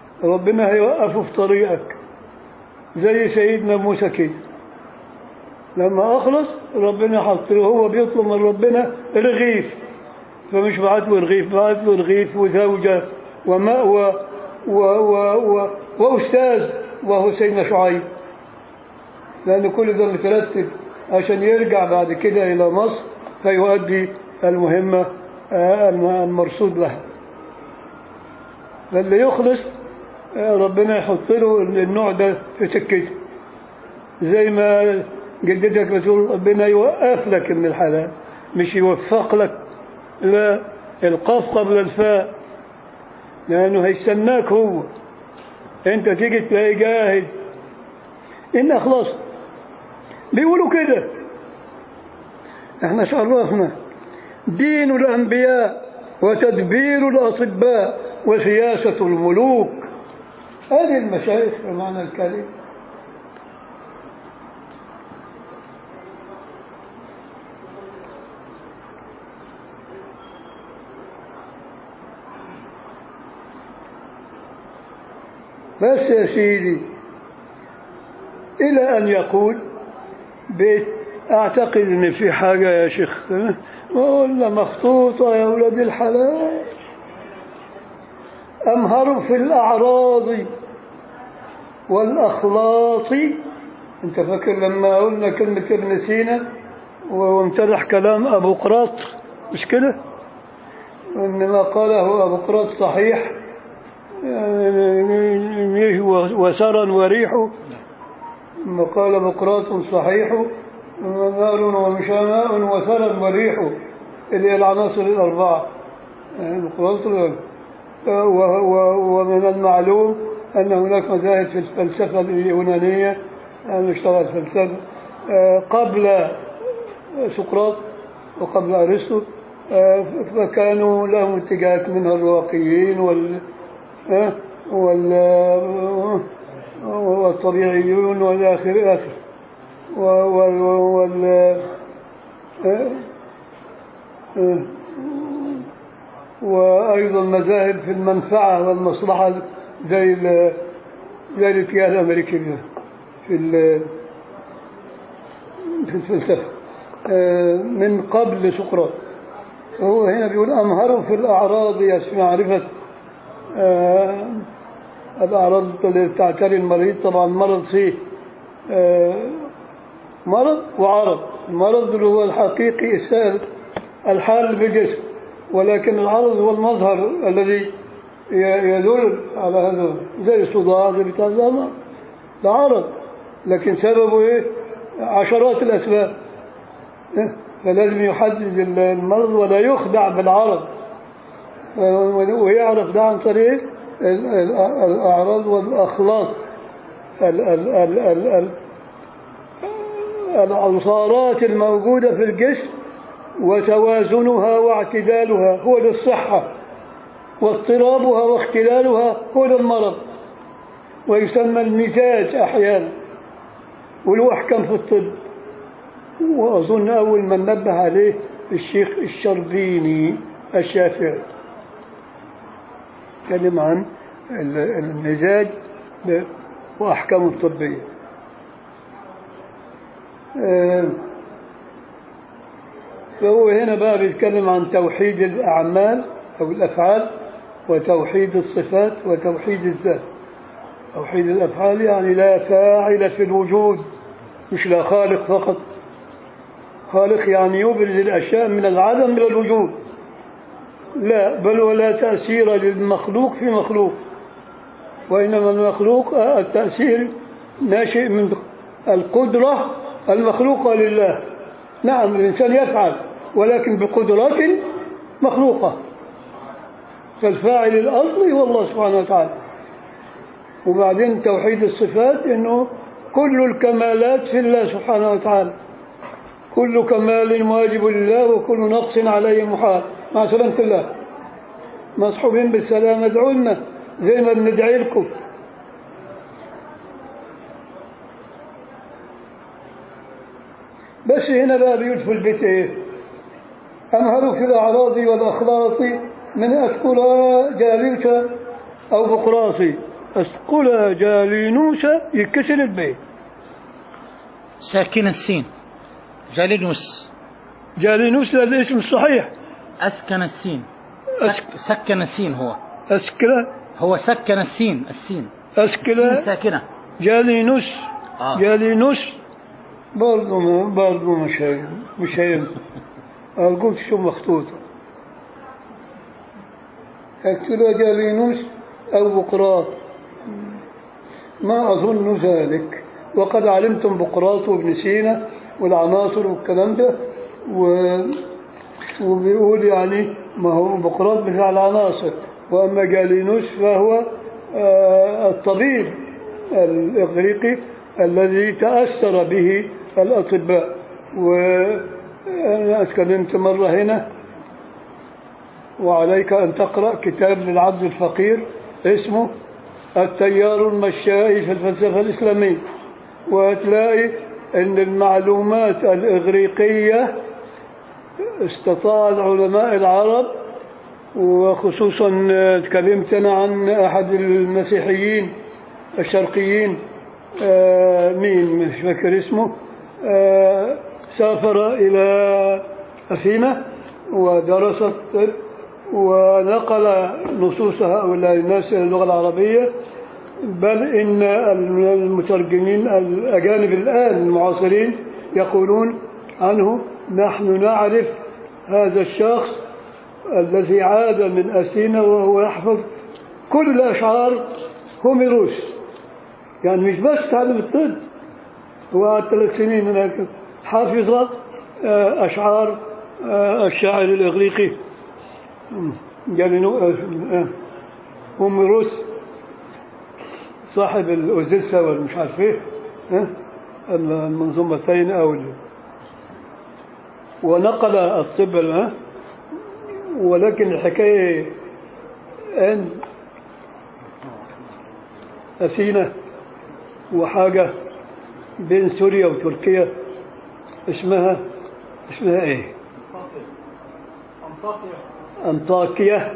[SPEAKER 1] ربنا هيوقفه في طريقك زي سيدنا موسى كده لما أخلص ربنا حط له هو بيطلب من ربنا رغيف فمش بعت له رغيف بعت له رغيف وزوجة ومأوى و و و وأستاذ وهو سيدنا شعيب لأن كل ده مترتب عشان يرجع بعد كده إلى مصر فيؤدي المهمة آه، الم- المرصود لها فاللي يخلص آه، ربنا يحط له النوع ده في سكته زي ما جدتك بتقول ربنا يوقف لك من الحلال مش يوفق لك لا القاف قبل الفاء لأنه هيستناك هو أنت تيجي تلاقي جاهز إن أخلصت بيقولوا كده احنا شرفنا دين الأنبياء وتدبير الأطباء وسياسة الملوك هذه المشايخ بمعنى الكلمة بس يا سيدي إلى أن يقول بيت أعتقد إن في حاجة يا شيخ ولا مخطوطة يا ولاد الحلال أمهر في الأعراض والأخلاط أنت فاكر لما قلنا كلمة ابن سينا وامتدح كلام أبو قراط مش كده إنما قاله أبو قراط صحيح يعني وسرا وريح ثم قال بقراط صحيح نار ومشاماء وسرا وريح اللي هي العناصر الأربعة يعني بقراط و- و- ومن المعلوم أن هناك مذاهب في الفلسفة اليونانية أنا اشتغل فلسفة آه، قبل سقراط وقبل أرسطو آه، فكانوا لهم اتجاهات منها الرواقيين وال آه، وال آه، والطبيعيون والى اخره آخر و- وال وال آه، آه، وأيضا مذاهب في المنفعة والمصلحة زي ال- زي الاتجاه الأمريكي في ال- في الفلسفة آه، من قبل سقراط هو هنا بيقول أمهر في الأعراض يا معرفة آه، الأعراض التي تعتري المريض طبعا مرض فيه آه، مرض وعرض المرض اللي هو الحقيقي السائل الحال بالجسم ولكن العرض هو المظهر الذي ي- يدل على هذا زي الصداع زي بتاع ده ده عرض لكن سببه ايه عشرات الأسباب إيه؟ فلازم يحدد المرض ولا يخدع بالعرض ويعرف ده عن طريق ال- ال- الأعراض والأخلاق ال- ال- ال- ال- ال- العصارات الموجودة في الجسم وتوازنها واعتدالها هو ده الصحة واضطرابها واختلالها هو ده المرض ويسمى المزاج أحيانا وله أحكام في الطب وأظن أول من نبه عليه الشيخ الشربيني الشافعي تكلم عن ال- المزاج ب- وأحكامه الطبية آه، فهو هنا بقى بيتكلم عن توحيد الأعمال أو الأفعال وتوحيد الصفات وتوحيد الذات توحيد الأفعال يعني لا فاعل في الوجود مش لا خالق فقط خالق يعني يبرز الأشياء من العدم إلى الوجود لا بل ولا تأثير للمخلوق في مخلوق وإنما المخلوق آه، التأثير ناشئ من القدرة المخلوقة لله نعم الإنسان يفعل ولكن بقدرات مخلوقة فالفاعل الأصلي هو الله سبحانه وتعالى وبعدين توحيد الصفات إنه كل الكمالات في الله سبحانه وتعالى كل كمال واجب لله وكل نقص عليه محال مع سلامة الله مصحوبين بالسلامة ادعوا لنا زي ما بندعي لكم بس هنا بقى بيقول في البيت ايه أمهر في الأعراض والأخلاط من أثقل جالوس أو بقراصي أثقل جالينوس يكسر البيت
[SPEAKER 2] ساكن السين جالينوس
[SPEAKER 1] جالينوس هذا الاسم الصحيح
[SPEAKER 2] أسكن السين
[SPEAKER 1] أسك
[SPEAKER 2] سك سكن السين هو
[SPEAKER 1] أسكرة
[SPEAKER 2] هو سكن السين السين السين
[SPEAKER 1] أسكرة
[SPEAKER 2] ساكنة
[SPEAKER 1] جالينوس
[SPEAKER 2] آه.
[SPEAKER 1] جالينوس برضه ما- برضه مش هي مش هي قلت شو مخطوطة اكتبها جالينوس أو بقراط ما أظن ذلك وقد علمتم بقراط وابن سينا والعناصر والكلام ده و... وبيقول يعني ما هو بقراط بتاع العناصر وأما جالينوس فهو آه، الطبيب الإغريقي الذي تأثر به الأطباء وأنا اتكلمت مرة هنا وعليك أن تقرأ كتاب للعبد الفقير اسمه التيار المشائي في الفلسفة الإسلامية وهتلاقي أن المعلومات الإغريقية استطاع العلماء العرب وخصوصا تكلمت أنا عن أحد المسيحيين الشرقيين آه، مين مش فاكر اسمه آه، سافر إلى أثينا ودرس الطب ونقل نصوص هؤلاء الناس إلى اللغة العربية بل إن المترجمين الأجانب الآن المعاصرين يقولون عنه نحن نعرف هذا الشخص الذي عاد من أثينا وهو يحفظ كل الأشعار هوميروس يعني مش بس تعلم الطب هو قعد ثلاث سنين هناك حافظ آه، أشعار آه، الشاعر الإغريقي مم. جالينو آه، آه، هوميروس صاحب الأوزيسا والمش عارف إيه آه، المنظومتين أو ال- ونقل الطب آه، ولكن الحكاية أن أثينا وحاجة بين سوريا وتركيا اسمها اسمها ايه؟
[SPEAKER 3] أنطاكيا
[SPEAKER 1] أنطاكيا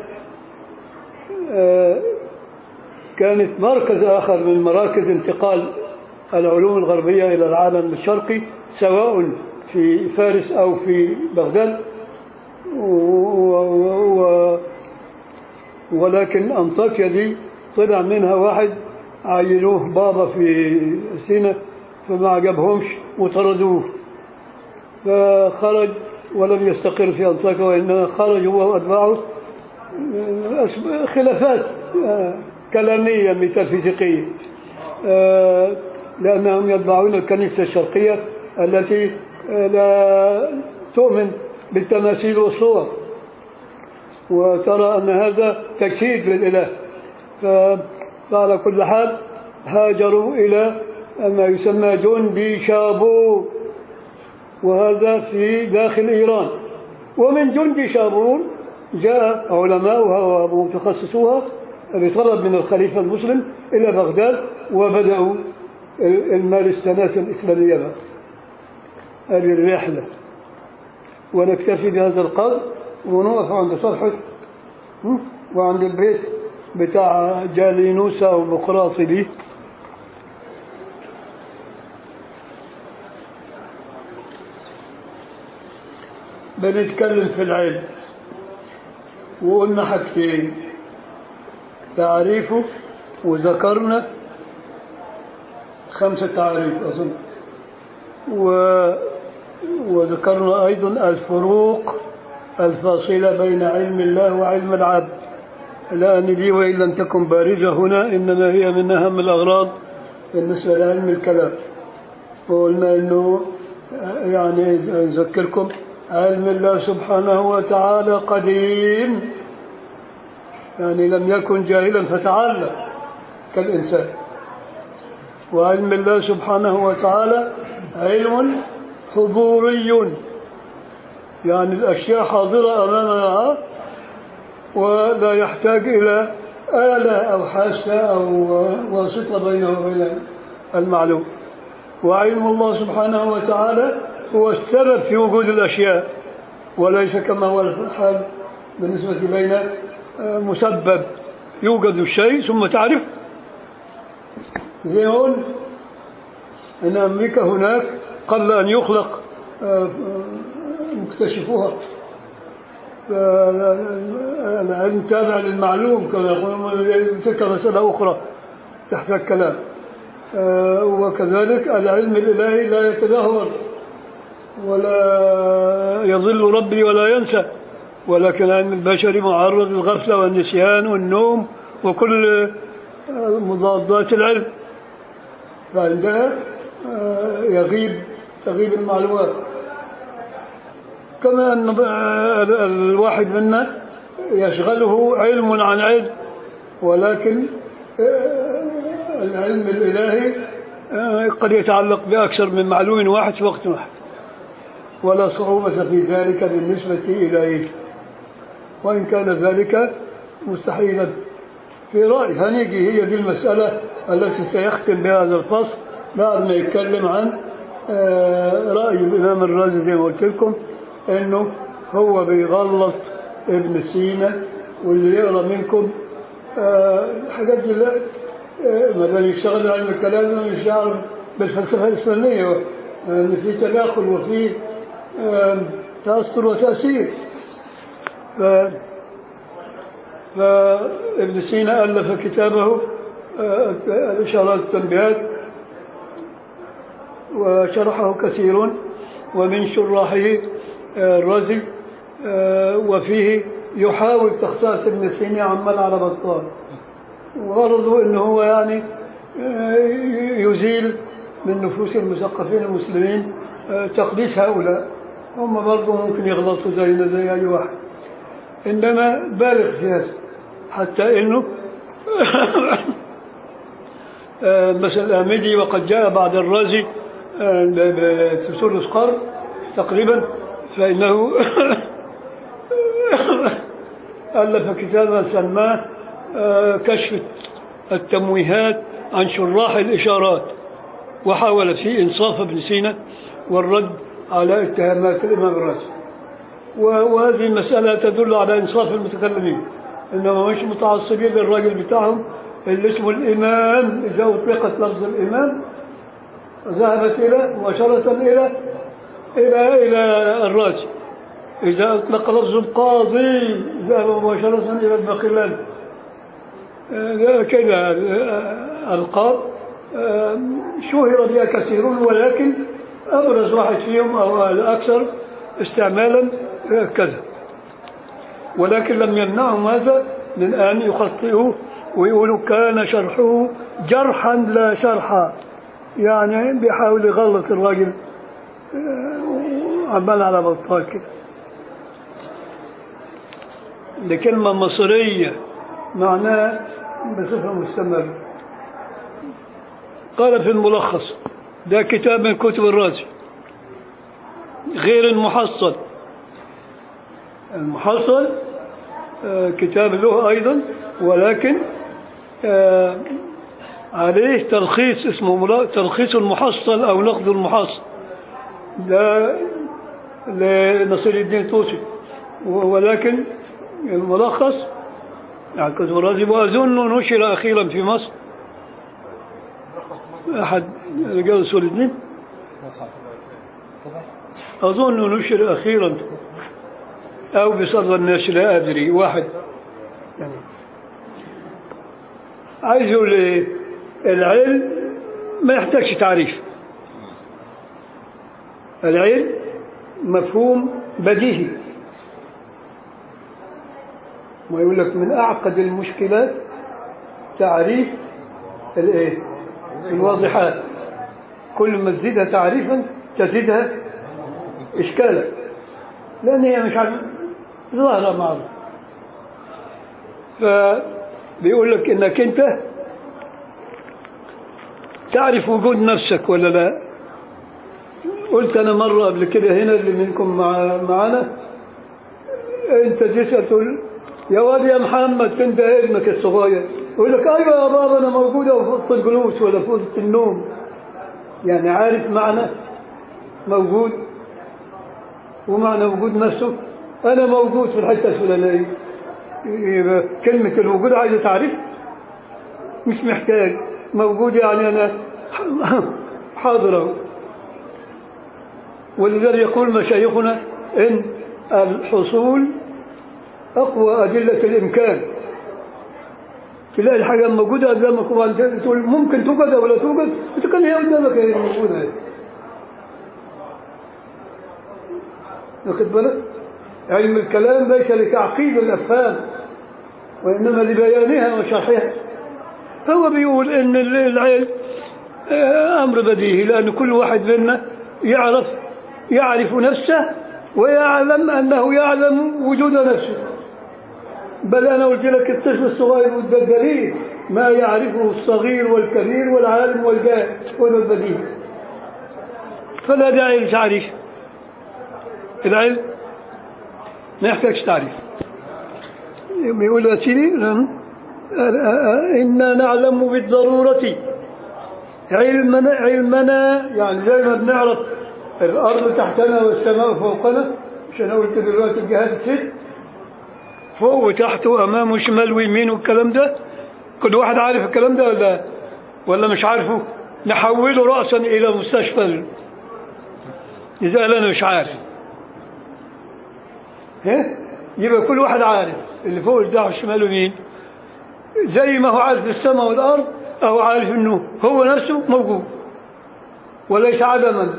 [SPEAKER 1] آه، كانت مركز آخر من مراكز انتقال العلوم الغربية إلى العالم الشرقي سواء في فارس أو في بغداد و و و ولكن أنطاكيا دي طلع منها واحد عينوه بابا في سينا فما عجبهمش وطردوه فخرج ولم يستقر في أنطاكيا وإنما خرج هو وأتباعه أسب- خلافات آه، كلامية ميتافيزيقية آه، لأنهم يتبعون الكنيسة الشرقية التي آه، لا تؤمن بالتماثيل والصور وترى أن هذا تجسيد للإله ف- فعلى كل حال هاجروا إلى ما يسمى جندي شابو وهذا في داخل إيران ومن جندي شابور جاء علماؤها ومتخصصوها بطلب من الخليفة المسلم إلى بغداد وبدأوا المارستانات الإسلامية بقى. هذه الرحلة ونكتفي بهذا القدر ونقف عند صفحة م? وعند البيت بتاع جالينوس أو بقراطبي بنتكلم في العلم وقلنا حاجتين تعريفه وذكرنا خمسة تعريف أظن و... وذكرنا أيضا الفروق الفاصلة بين علم الله وعلم العبد لأن دي وإن لم تكن بارزة هنا إنما هي من أهم الأغراض بالنسبة لعلم الكلام وقلنا إنه يعني أذكركم علم الله سبحانه وتعالى قديم يعني لم يكن جاهلا فتعلم كالإنسان وعلم الله سبحانه وتعالى علم حضوري يعني الأشياء حاضرة أمامنا ولا يحتاج إلى آلة أو حاسة أو واسطة بينه وبين المعلوم وعلم الله سبحانه وتعالى هو السبب في وجود الأشياء وليس كما هو الحال بالنسبة بين مسبب يوجد الشيء ثم تعرف زي ما قلنا أن أمريكا هناك قبل أن يخلق آه، مكتشفوها فالعلم تابع للمعلوم كما يقولون تلك مسألة أخرى تحت الكلام آه، وكذلك العلم الإلهي لا يتدهور ولا يضل ربي ولا ينسى ولكن العلم البشري معرض للغفلة والنسيان والنوم وكل آه، مضادات العلم فعندها آه، يغيب تغيب المعلومات كما أن آه، الواحد منا يشغله علم عن علم ولكن آه، العلم الإلهي آه، قد يتعلق بأكثر من معلوم واحد في وقت واحد ولا صعوبة في ذلك بالنسبة إليه وإن كان ذلك مستحيلا في رأيي هنيجي هي دي المسألة التي سيختم بها هذا الفصل بعد ما يتكلم عن آه، رأي الإمام الرازي زي ما قلت لكم إنه هو بيغلط ابن سينا واللي يقرأ منكم آه، الحاجات دي لا آه، ما دام يشتغل علم الكلام مش يعرف بالفلسفة الإسلامية أن في تداخل وفي آه، تأثر وتأثير ف فابن سينا ألف كتابه آه، الإشارات التنبيهات وشرحه كثيرون ومن شراحه آه، الرازي آه، وفيه يحاول تخصيص ابن سينا عمال على بطال وغرضه انه هو يعني آه، يزيل من نفوس المثقفين المسلمين آه، تقديس هؤلاء هم برضه ممكن يغلطوا زينا زي اي واحد انما بالغ في هذا حتى انه آه، مثل الآمدي وقد جاء بعد الرازي آه، ب- ب- في ثلث قرن تقريبا فإنه ألف كتابا سماه آه، كشف التمويهات عن شراح الإشارات وحاول فيه إنصاف ابن سينا والرد على اتهامات الإمام الرازي و- وهذه المسألة تدل على إنصاف المتكلمين إنما مش متعصبين للراجل بتاعهم اللي اسمه الإمام إذا أطلقت لفظ الإمام ذهبت إلى مباشرة إلى إلى إلى الرازي إذا أطلق لفظ القاضي ذهب مباشرة إلى الباقلاني آه، كذا آه، ألقاب آه، شهر بها كثيرون ولكن أبرز واحد فيهم أو الأكثر استعمالا آه، كذا ولكن لم يمنعهم هذا من أن يخطئوا ويقولوا كان شرحه جرحا لا شرحا يعني بيحاول يغلط الراجل آه، عمال على بطال كده دي كلمة مصرية معناها بصفة مستمرة قال في الملخص ده كتاب من كتب الرازي غير المحصل المحصل آه، كتاب له أيضا ولكن آه، عليه تلخيص اسمه ملا- تلخيص المحصل أو نقد المحصل ده لنصير الدين طوسي و- ولكن الملخص يعني كتب الرازي وأظن نشر أخيرا في مصر أحد رجال أصول الدين أظن نشر أخيرا أو بصدر النشر لا أدري واحد يعني عايز يقول إيه؟ العلم ما يحتاجش تعريف العلم مفهوم بديهي ويقول لك من أعقد المشكلات تعريف الإيه؟ الواضحات كل ما تزيدها تعريفا تزيدها إشكالا لأن هي مش عارف ظاهرة معروف فبيقول لك إنك أنت تعرف وجود نفسك ولا لا قلت أنا مرة قبل كده هنا اللي منكم مع معانا أنت تسأل تقول يا واد يا محمد أنت ابنك الصغير يقول لك أيوة يا بابا أنا موجودة في وسط الجلوس ولا في وسط النوم يعني عارف معنى موجود ومعنى وجود نفسه أنا موجود في الحتة الفلانية يبقى كلمة الوجود عايزة تعريف مش محتاج موجود يعني أنا حاضر أهو ولذلك يقول مشايخنا إن الحصول أقوى أدلة الإمكان تلاقي الحاجة موجودة قدامك وبعدين تقول ممكن توجد ولا توجد بس كان هي قدامك هي موجودة واخد بالك؟ علم الكلام ليس لتعقيد الأفهام وإنما لبيانها وشرحها هو بيقول إن العلم آه، أمر بديهي لأن كل واحد منا يعرف يعرف نفسه ويعلم أنه يعلم وجود نفسه بل أنا قلت لك الطفل الصغير وده الدليل ما يعرفه الصغير والكبير والعالم والجاهل هذا البديهي فلا داعي للتعريف العلم ما يحتاج تعريف يقول يا سيدي نعم. إنا نعلم بالضرورة علمنا علمنا يعني زي ما بنعرف الأرض تحتنا والسماء فوقنا مش أنا قلت دلوقتي الجهات الست فوق وتحت وأمام وشمال ويمين والكلام ده كل واحد عارف الكلام ده ولا ولا مش عارفه نحوله رأسا إلى مستشفى إذا قال أنا مش عارف ها يبقى كل واحد عارف اللي فوق ده والشمال ويمين زي ما هو عارف السماء والأرض أو عارف أنه هو نفسه موجود وليس عدما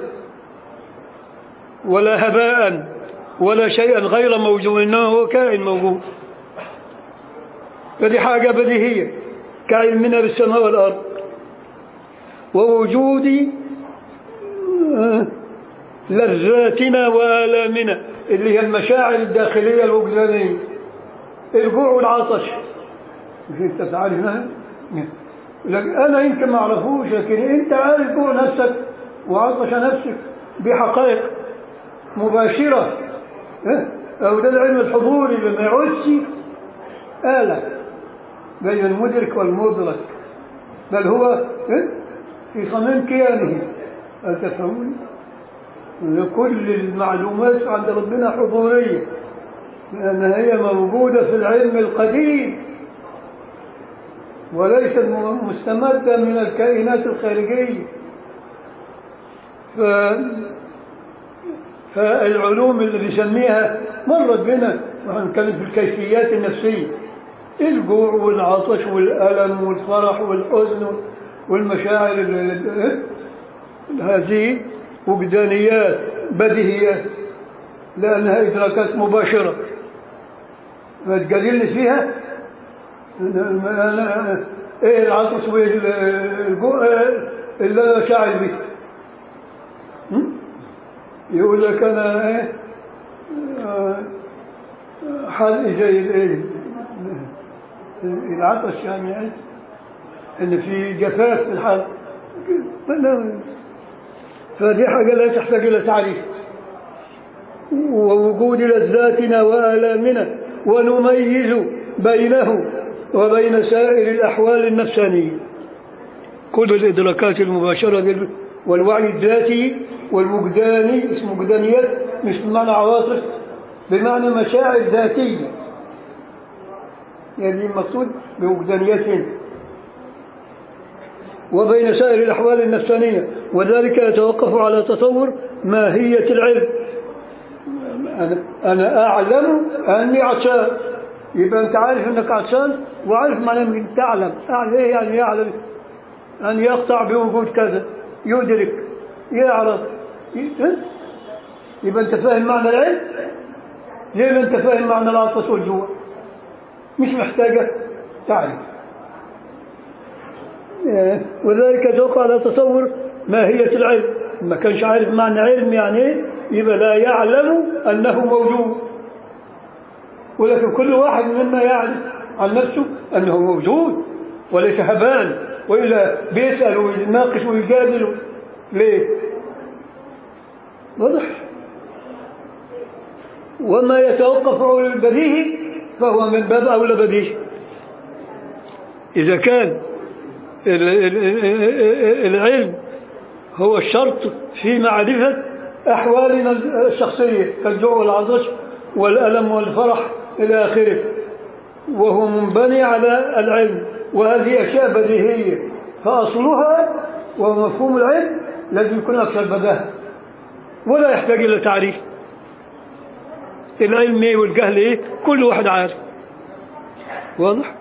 [SPEAKER 1] ولا هباء ولا شيئا غير موجود إنه هو كائن موجود فدي حاجة بديهية كعلمنا بالسماء والأرض ووجود آه، لذاتنا وآلامنا اللي هي المشاعر الداخلية الوجدانية الجوع والعطش مش انت تعرف هنا لكن انا يمكن ما اعرفوش لكن انت عارف جوع نفسك وعطش نفسك بحقائق مباشرة ها؟ أو ده العلم الحضوري اللي ما يعوزش آلة بين المدرك والمدرك بل هو ها؟ في صميم كيانه هل تفهمون؟ كل المعلومات عند ربنا حضورية لأن هي موجودة في العلم القديم وليست مستمدة من الكائنات الخارجية ف... فالعلوم اللي بيسميها مرت بنا وهنتكلم في الكيفيات النفسية الجوع والعطش والألم والفرح والحزن والمشاعر ال- ال- هذه وجدانيات بديهيات لأنها إدراكات مباشرة ما تجادلني فيها أنا- أنا- إيه العطش والجوع اللي أنا شاعر به هم؟ يقول لك أنا إيه آه، حال زي الإيه العطش يعني أس إن في جفاف في الحال فدي حاجة لا تحتاج إلى تعريف ووجود لذاتنا وآلامنا ونميز بينه وبين سائر الأحوال النفسانية كل الإدراكات المباشرة دي والوعي الذاتي والوجداني اسمه وجدانيات مش بمعنى عواطف بمعنى مشاعر ذاتية يعني المقصود بوجدانيات وبين سائر الأحوال النفسانية وذلك يتوقف على تصور ماهية العلم أنا, أنا أعلم أني عطشان يبقى أنت عارف أنك عطشان وعارف معنى أنك تعلم أعلم إيه يعني يعلم أن يقطع بوجود كذا يدرك يعرف ي- يبقى أنت فاهم معنى العلم زي ما أنت فاهم معنى العطش والجوع مش محتاجة تعرف وذلك يتوقع على تصور ماهية العلم ما كانش عارف معنى علم يعني ايه يبقى لا يعلم أنه موجود ولكن كل واحد منا يعرف عن نفسه أنه موجود وليس هبان وإلا بيسأل ويناقش ويجادل ليه واضح وما يتوقف على البديهي فهو من باب أولى بديهي إذا كان ال- ال- ال- العلم هو الشرط في معرفة أحوالنا الشخصية كالجوع والعطش والألم والفرح إلى آخره وهو منبني على العلم وهذه أشياء بديهية فأصلها وهو مفهوم العلم لازم يكون أكثر بداهة ولا يحتاج إلى تعريف العلم إيه والجهل إيه كل واحد عارف واضح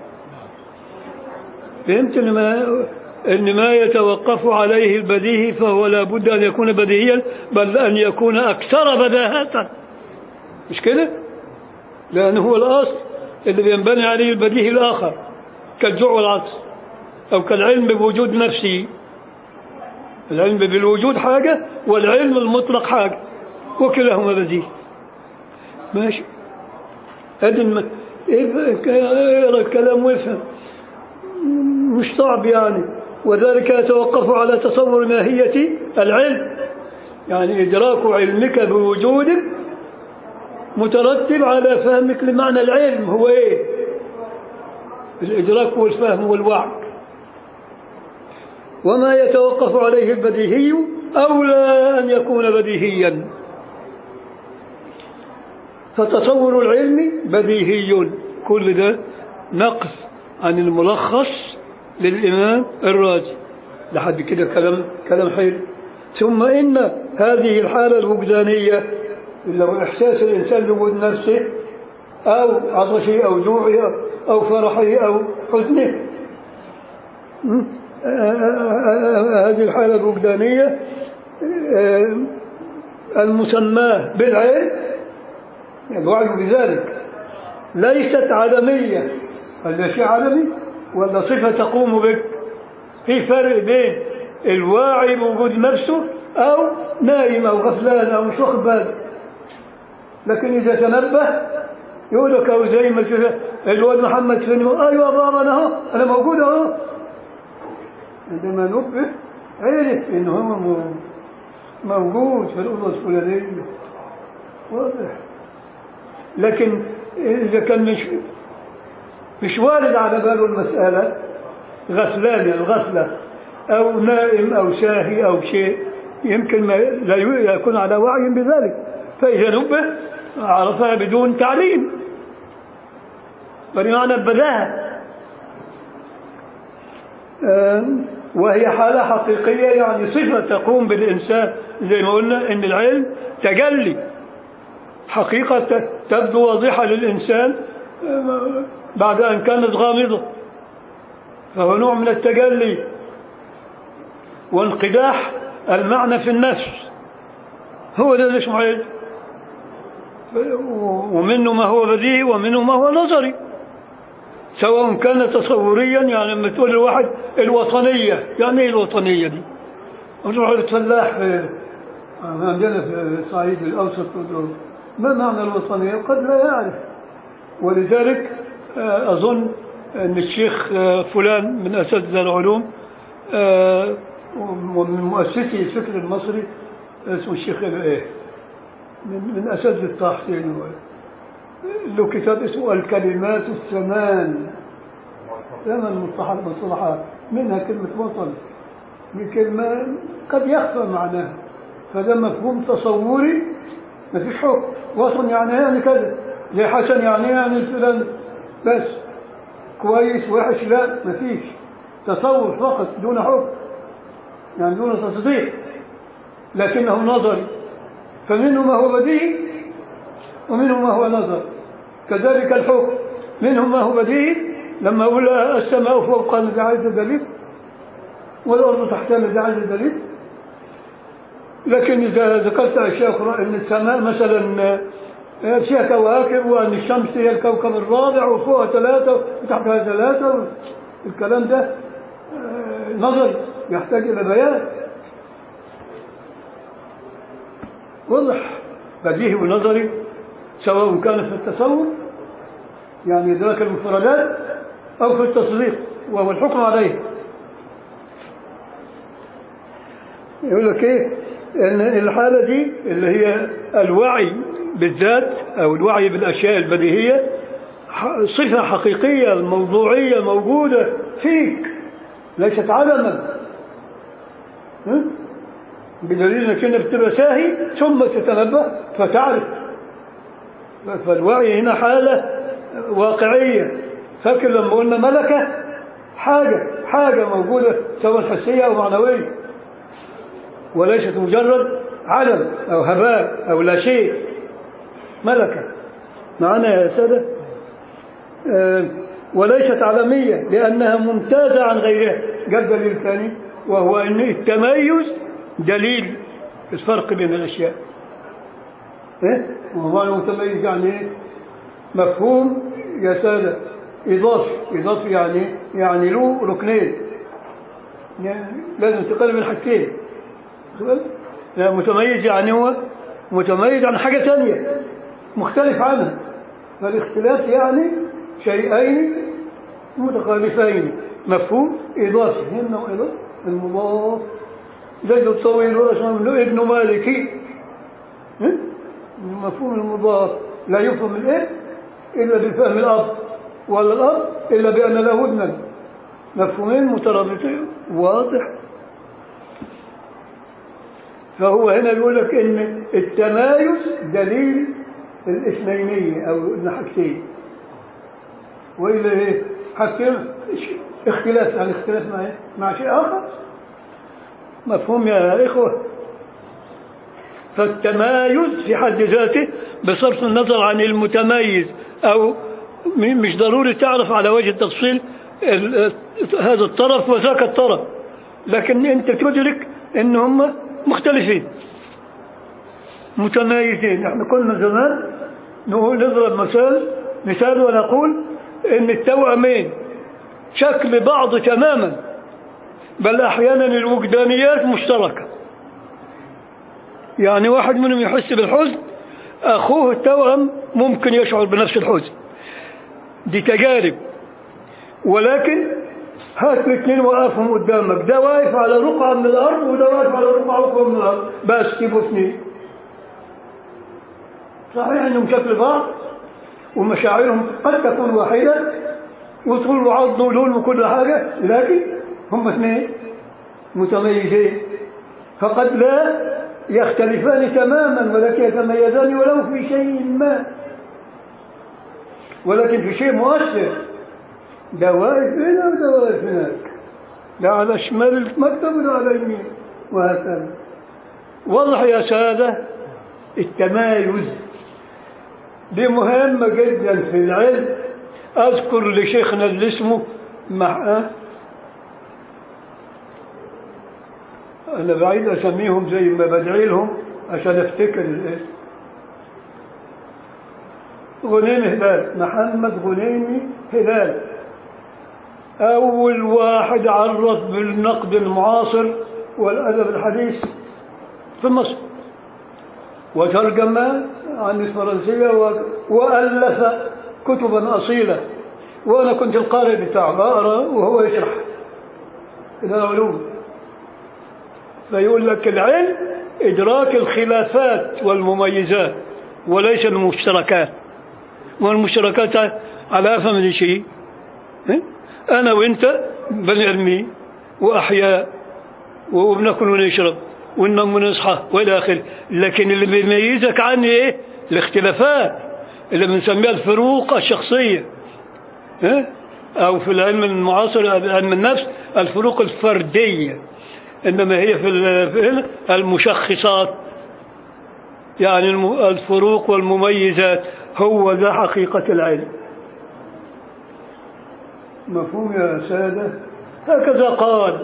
[SPEAKER 1] فهمت إن ما إن ما يتوقف عليه البديهي فهو لابد أن يكون بديهيا بل أن يكون أكثر بداهة مش كده؟ لأنه هو الأصل اللي بينبني عليه البديهي الآخر كالجوع والعطش أو كالعلم بوجود نفسه العلم بالوجود حاجة والعلم المطلق حاجة وكلاهما بديهي ماشي هذا الم... اقرا الكلام وافهم مش صعب يعني وذلك يتوقف على تصور ماهية العلم يعني إدراك علمك بوجودك مترتب على فهمك لمعنى العلم هو إيه الإدراك والفهم والوعي وما يتوقف عليه البديهي أولى أن يكون بديهيا فتصور العلم بديهي كل ده نقل عن الملخص للإمام الرازي لحد كده كلام كلام حلو ثم إن هذه الحالة الوجدانية اللي هو إحساس الإنسان بوجود نفسه أو عطشه أو جوعه أو فرحه أو حزنه م? هذه الحالة الوجدانية المسماة بالعلم الوعي بذلك ليست عدمية ولا شيء عدمي ولا صفة تقوم بك في فرق بين الواعي بوجود نفسه أو نايم أو غفلان أو مش واخد باله لكن إذا تنبه يقول لك أو زي ما الواد محمد فين أيوة بابا أنا أهو أنا موجود أهو عندما نبه عرف إنه هو موجود في الأوضة الفلانية واضح لكن إذا كان مش مش وارد على باله المسألة غفلان الغفلة أو نائم أو ساهي أو شيء يمكن ما لا يكون على وعي بذلك فإذا نبه عرفها بدون تعليم بمعنى البداهة وهي حالة حقيقية يعني صفة تقوم بالإنسان زي ما قلنا إن العلم تجلي حقيقة تبدو واضحة للإنسان بعد أن كانت غامضة فهو نوع من التجلي وانقداح المعنى في النفس هو ده اللي اسمه علم ومنه ما هو بديهي ومنه ما هو نظري سواء كان تصوريا يعني لما تقول الواحد الوطنية يعني ايه الوطنية دي؟ تروح الفلاح عندنا في الصعيد الأوسط ما معنى الوطنية؟ قد لا يعرف ولذلك أظن أن الشيخ فلان من أساتذة العلوم ومن مؤسسي الفكر المصري اسمه الشيخ إيه من, من أساتذة التحسين له كتاب اسمه الكلمات الثمان ثمان مصطلحات مصطلحات منها كلمة وطن دي كلمة قد يخفى معناها فده مفهوم تصوري ما فيش حكم وطن يعني يعني كذا زي حسن يعني يعني فلان بس كويس وحش لا ما فيش تصور فقط دون حكم يعني دون تصديق لكنه نظري فمنه ما هو بديهي ومنه ما هو نظر كذلك الحكم منه ما هو بديهي لما أقول السماء فوق جعلت دليل والأرض تحتنا جعلت دليل لكن إذا ذكرت أشياء أخرى أن السماء مثلا فيها كواكب وأن الشمس هي الكوكب الرابع وفوقها ثلاثة وتحتها ثلاثة الكلام ده نظري يحتاج إلى بيان واضح بديهي ونظري سواء كان في التصور يعني إدراك المفردات أو في التصديق وهو الحكم عليه يقول لك إيه إن الحالة دي اللي هي الوعي بالذات أو الوعي بالأشياء البديهية صفة حقيقية موضوعية موجودة فيك ليست عدما بدليل انك انك بتبقى ساهي ثم تتنبه فتعرف فالوعي هنا حالة واقعية فاكر لما قلنا ملكة حاجة حاجة موجودة سواء حسية أو معنوية وليست مجرد عدم أو هباء أو لا شيء ملكة معنا يا سادة آه، وليست عالمية لأنها ممتازة عن غيرها جاب دليل ثاني وهو أن التميز دليل الفرق بين الأشياء إيه؟ وهو المتميز يعني إيه؟ مفهوم يا سادة إضافي إضافي يعني يعني له ركنين يعني لازم تقلب من حاجتين لا متميز يعني هو متميز عن حاجة ثانية مختلف عنها فالاختلاف يعني شيئين متخالفين مفهوم إضافي هنا وإضافي المضاف زيد الطويل والأسماء له ابن مالكي ها؟ مفهوم المضاف لا يفهم الإيه إلا بفهم الأب ولا الأب إلا بأن له ابنا مفهومين مترابطين واضح فهو هنا يقول لك ان التمايز دليل الاثنينية او الحاجتين والا ايه حاجتين اختلاف يعني اختلاف مع إيه؟ مع شيء اخر مفهوم يا اخوه فالتمايز في حد ذاته بصرف النظر عن المتميز او م- مش ضروري تعرف على وجه التفصيل ال- هذا الطرف وذاك الطرف لكن انت تدرك ان هم مختلفين متميزين احنا كنا زمان نقول نضرب مثال مثال ونقول ان التوأمين شكل بعض تماما بل احيانا الوجدانيات مشتركه يعني واحد منهم يحس بالحزن اخوه التوأم ممكن يشعر بنفس الحزن دي تجارب ولكن هات الاثنين وقفهم قدامك ده واقف على رقعة من الأرض وده واقف على رقعة أخرى من الأرض بس يبقوا اثنين صحيح انهم شكل بعض ومشاعرهم قد تكون واحدة وطول وعض ولون وكل حاجة لكن هم اثنين متميزين فقد لا يختلفان تماما ولكن يتميزان ولو في شيء ما ولكن في شيء مؤثر ده واقف هنا وده واقف هناك ده على شمال المكتب وده على يمين وهكذا واضح يا سادة التمايز دي مهمة جدا في العلم أذكر لشيخنا اللي اسمه مع أنا بعيد أسميهم زي ما بدعي لهم عشان أفتكر الاسم غنيم هلال محمد غنيمي هلال أول واحد عرف بالنقد المعاصر والأدب الحديث في مصر وترجم عن الفرنسية و- وألف كتبا أصيلة وأنا كنت القارئ بتاعه أقرأ وهو يشرح العلوم فيقول لك العلم إدراك الخلافات والمميزات وليس المشتركات والمشتركات على أفهم شيء إيه؟ أنا وأنت بني آدمين وأحياء وبناكل ونشرب وننام ونصحى والى اخره لكن اللي بيميزك عني ايه الاختلافات اللي بنسميها الفروق الشخصيه ها او في العلم المعاصر علم النفس الفروق الفرديه انما هي في ال- في هنا المشخصات يعني الم- الفروق والمميزات هو ده حقيقه العلم مفهوم يا ساده هكذا قال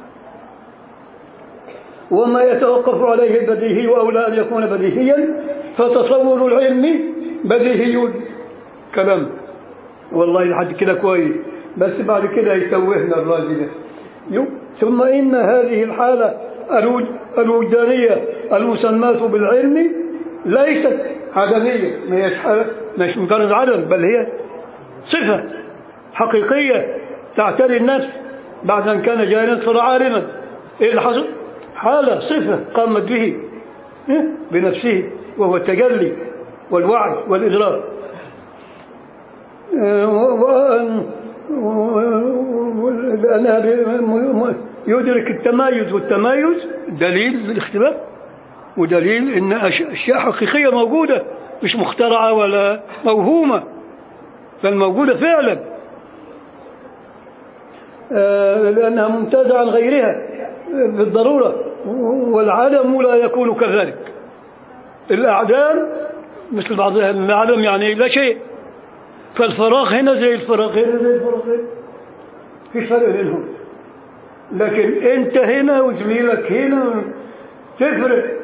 [SPEAKER 1] وما يتوقف عليه البديهي وأولى أن يكون بديهيا فتصور العلم بديهي كلام والله لحد كده كويس بس بعد كده يتوهنا الراجل ده. يو. ثم إن هذه الحالة الوج- الوجدانية المسماة بالعلم ليست عدمية ما هيش حالة مش مجرد عدم بل هي صفة حقيقية تعتري النفس بعد أن كان جاهلا صار عالما إيه اللي حصل؟ حالة صفة قامت به إيه؟ بنفسه وهو التجلي والوعي والإدراك آه، و- و- و- لأنها ب- م- م- يدرك التمايز والتمايز دليل الاختلاف ودليل ان أش- اشياء حقيقيه موجوده مش مخترعه ولا موهومه بل موجوده فعلا آه، لانها ممتازه عن غيرها بالضروره والعدم لا يكون كذلك الأعدام مثل بعضها العدم يعني لا شيء فالفراغ هنا زي الفراغ هنا زي الفراغ هنا في فرق بينهم لكن انت هنا وزميلك هنا تفرق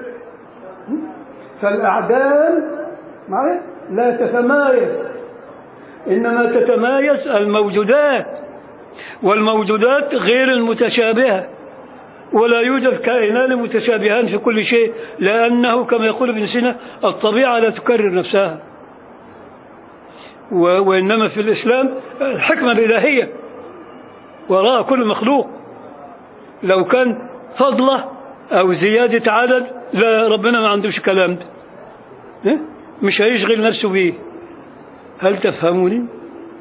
[SPEAKER 1] فالأعدام معي لا تتمايز إنما تتمايز الموجودات والموجودات غير المتشابهة ولا يوجد كائنان متشابهان في كل شيء لأنه كما يقول ابن سينا الطبيعة لا تكرر نفسها و- وإنما في الإسلام الحكمة الإلهية وراء كل مخلوق لو كان فضلة أو زيادة عدد لا ربنا ما عندوش كلام ده إيه؟ مش هيشغل نفسه بيه هل تفهموني؟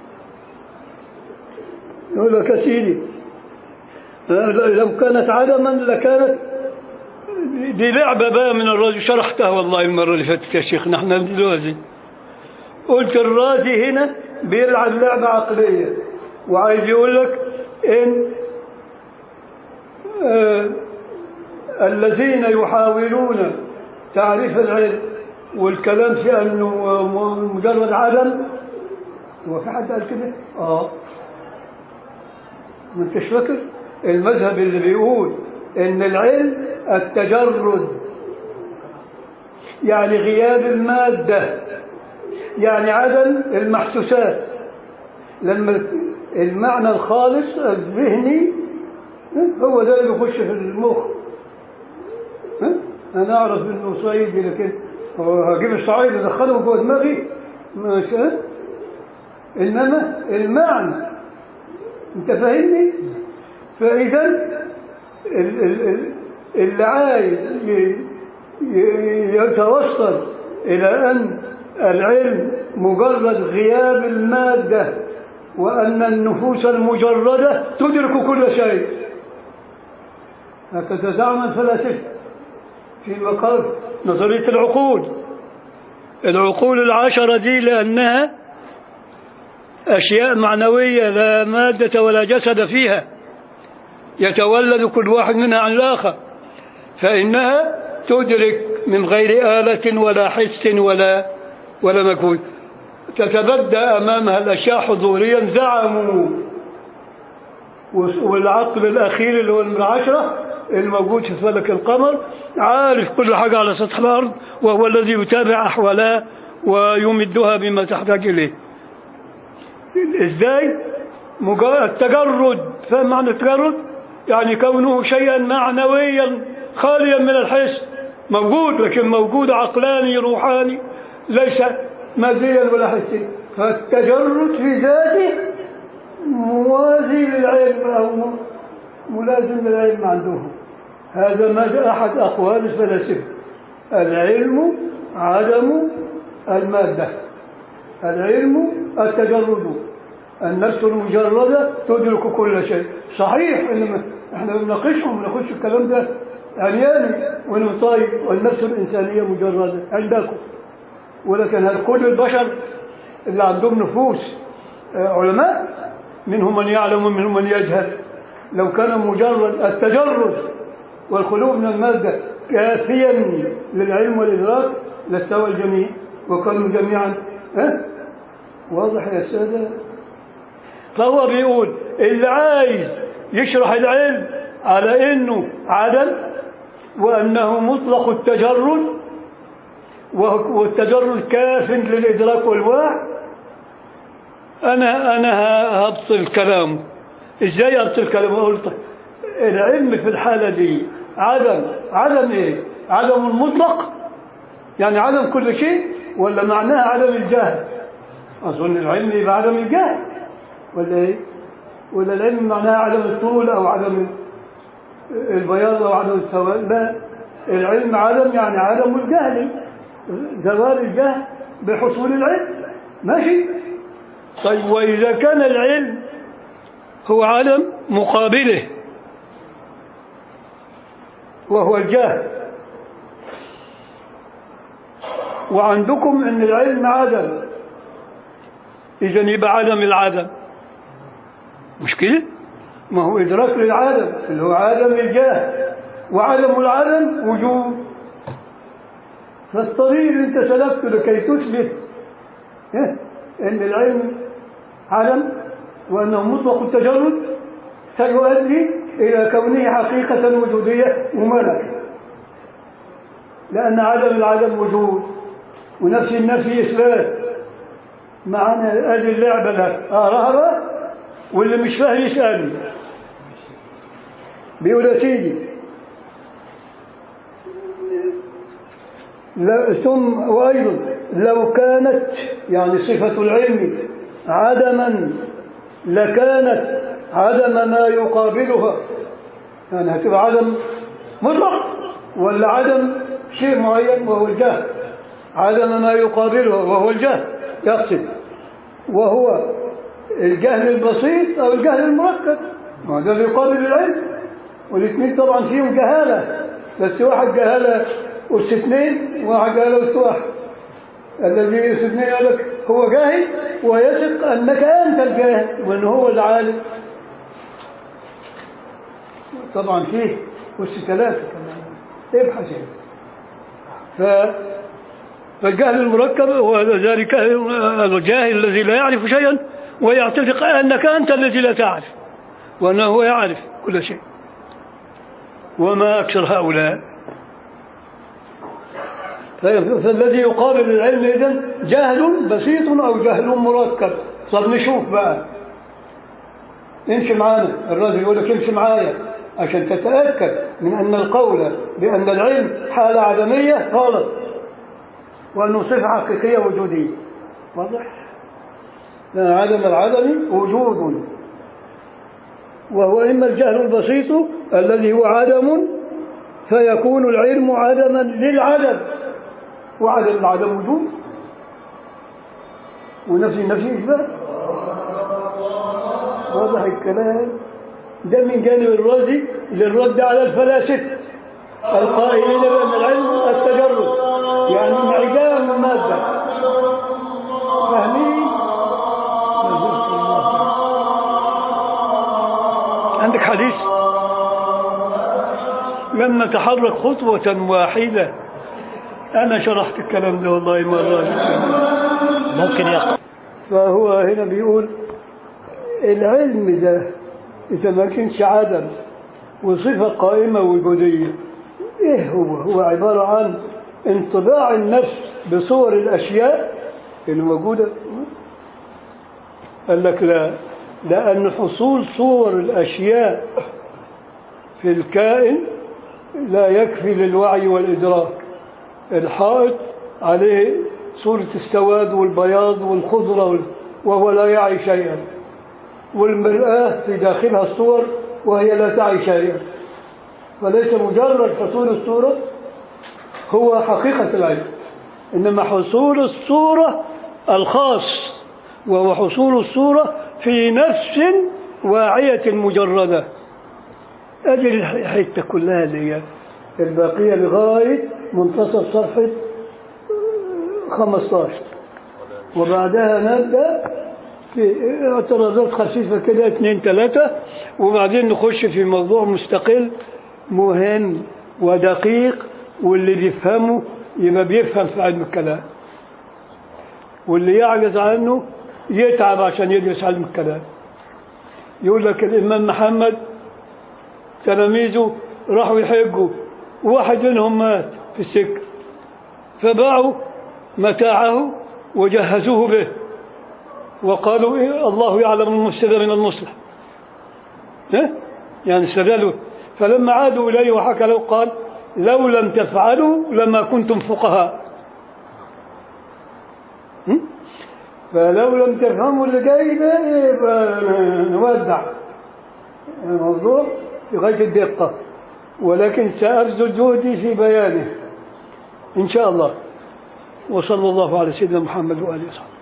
[SPEAKER 1] يقول لك يا سيدي لو كانت عدما لكانت دي لعبة بقى من الرازي شرحتها والله المرة اللي فاتت يا شيخ نحن الرازي قلت الرازي هنا بيلعب لعبة عقلية وعايز يقول لك إن آه الذين يحاولون تعريف العلم والكلام في أنه م- مجرد عدم هو في حد قال كده؟ آه ما انتش فاكر المذهب اللي بيقول ان العلم التجرد يعني غياب المادة يعني عدم المحسوسات لما المعنى الخالص الذهني هو ده اللي يخش في المخ ها؟ انا اعرف انه صعيدي لكن هو هجيب الصعيد ادخله جوه دماغي مش ها؟ انما المعنى انت فاهمني فاذا ال- ال- ال- اللي عايز ي- ي- يتوصل الى ان العلم مجرد غياب الماده وان النفوس المجرده تدرك كل شيء هكذا زعم الفلاسفه في مقام نظريه العقول العقول العشره دي لانها أشياء معنوية لا مادة ولا جسد فيها يتولد كل واحد منها عن الآخر فإنها تدرك من غير آلة ولا حس ولا ولا مجهود تتبدى أمامها الأشياء حضوريا زعموا والعقل الأخير اللي هو من العشرة الموجود في فلك القمر عارف كل حاجة على سطح الأرض وهو الذي يتابع أحوالها ويمدها بما تحتاج إليه ازاي مجرد التجرد فاهم معنى التجرد يعني كونه شيئا معنويا خاليا من الحس موجود لكن موجود عقلاني روحاني ليس ماديا ولا حسيا فالتجرد في ذاته موازي للعلم او ملازم للعلم عندهم هذا ما احد اقوال الفلاسفه العلم عدم الماده العلم التجرد النفس المجردة تدرك كل شيء صحيح إنما احنا بنناقشهم بناخدش الكلام ده عرياني ونطايب والنفس الإنسانية مجردة عندكم ولكن هل كل البشر اللي عندهم نفوس آه، علماء منهم من يعلم ومنهم من يجهل لو كان مجرد التجرد والخلو من المادة كافيا للعلم والإدراك لاستوى الجميع وكانوا جميعا ها واضح يا سادة فهو بيقول اللي عايز يشرح العلم على انه عدم وانه مطلق التجرد وهو- والتجرد كاف للادراك والوعي انا انا هبطل كلامه ازاي ابطل كلامه اقول طيب العلم في الحاله دي عدم عدم ايه عدم المطلق يعني عدم كل شيء ولا معناها عدم الجهل اظن العلم يبقى عدم الجهل ولا ايه ولا العلم معناها عدم الطول او عدم البياض او عدم السواد لا العلم عدم يعني عدم الجهل زوال الجهل بحصول العلم ماشي طيب واذا كان العلم هو عدم مقابله وهو الجهل وعندكم ان العلم عدم اذا يبقى عدم العدم مش كده ما هو ادراك للعدم اللي هو عدم الجهل وعدم العدم وجود فالطريق اللي انت سلكته لكي تثبت إيه؟ ان العلم عدم وانه مطلق التجرد سيؤدي الى كونه حقيقه وجوديه مملكه لان عدم العدم وجود ونفي النفي اثبات معنا ادي اللعبه لك اه رهبه واللي مش فاهم يسالني بيقول يا سيدي لا ثم وأيضا لو كانت يعني صفة العلم عدما لكانت عدم ما يقابلها يعني هتبقى عدم مطلق ولا عدم شيء معين وهو الجهل عدم ما يقابلها وهو الجهل يقصد وهو الجهل البسيط أو الجهل المركب وهذا اللي يقابل العلم والاثنين طبعا فيهم جهالة بس واحد جهالة أس اثنين وواحد جهالة أس واحد الذي أس اثنين قال لك هو جاهل ويثق أنك أنت الجاهل وأنه هو العالم طبعا فيه أس ثلاثة كمان ابحث يعني ف فالجهل المركب هو ذلك الجاهل الذي لا يعرف شيئا ويعتقد أنك أنت الذي لا تعرف وأنه هو يعرف كل شيء وما أكثر هؤلاء فالذي يقابل العلم إذن جهل بسيط أو جهل مركب طب نشوف بقى امشي معانا الراجل يقول لك امشي معايا عشان تتأكد من أن القول بأن العلم حالة عدمية غلط وأنه صفة حقيقية وجودية واضح؟ لأن عدم العدم وجود وهو إما الجهل البسيط الذي هو عدم فيكون العلم عدما للعدم وعدم العدم وجود ونفي النفي إثبات واضح الكلام ده من جانب الرازي للرد على الفلاسفة القائلين بأن العلم التجرد يعني انعدام المادة فاهمين؟ عندك حديث لما تحرك خطوة واحدة أنا شرحت الكلام ده والله مرة
[SPEAKER 2] ممكن يقع
[SPEAKER 1] فهو هنا بيقول العلم ده إذا ما كانش عدم وصفة قائمة وجودية إيه هو؟ هو عبارة عن انطباع النفس بصور الأشياء الموجودة قال لك لا لأن حصول صور الأشياء في الكائن لا يكفي للوعي والإدراك الحائط عليه صورة السواد والبياض والخضرة وال- وهو لا يعي شيئا والمرآة في داخلها الصور وهي لا تعي شيئا فليس مجرد حصول الصورة هو حقيقة العلم إنما حصول الصورة الخاص وهو حصول الصورة في نفس واعية مجردة أدي الحتة كلها اللي هي الباقية لغاية منتصف صفحة 15 وبعدها نبدأ في اعتراضات خفيفة كده اثنين ثلاثة وبعدين نخش في موضوع مستقل مهم ودقيق واللي بيفهمه يبقى بيفهم في علم الكلام واللي يعجز عنه يتعب عشان يدرس علم الكلام يقول لك الإمام محمد تلاميذه راحوا يحجوا واحد منهم مات في السكة فباعوا متاعه وجهزوه به وقالوا إيه الله يعلم المفسد من المصلح ها؟ يعني استدلوا فلما عادوا إليه وحكى له قال لو لم تفعلوا لما كنتم فقهاء هم؟ فلو لم تفهموا اللي جاي ده يبقى نودع الموضوع في غاية الدقة ولكن سأبذل جهدي في بيانه إن شاء الله وصلى الله على سيدنا محمد وآله وصحبه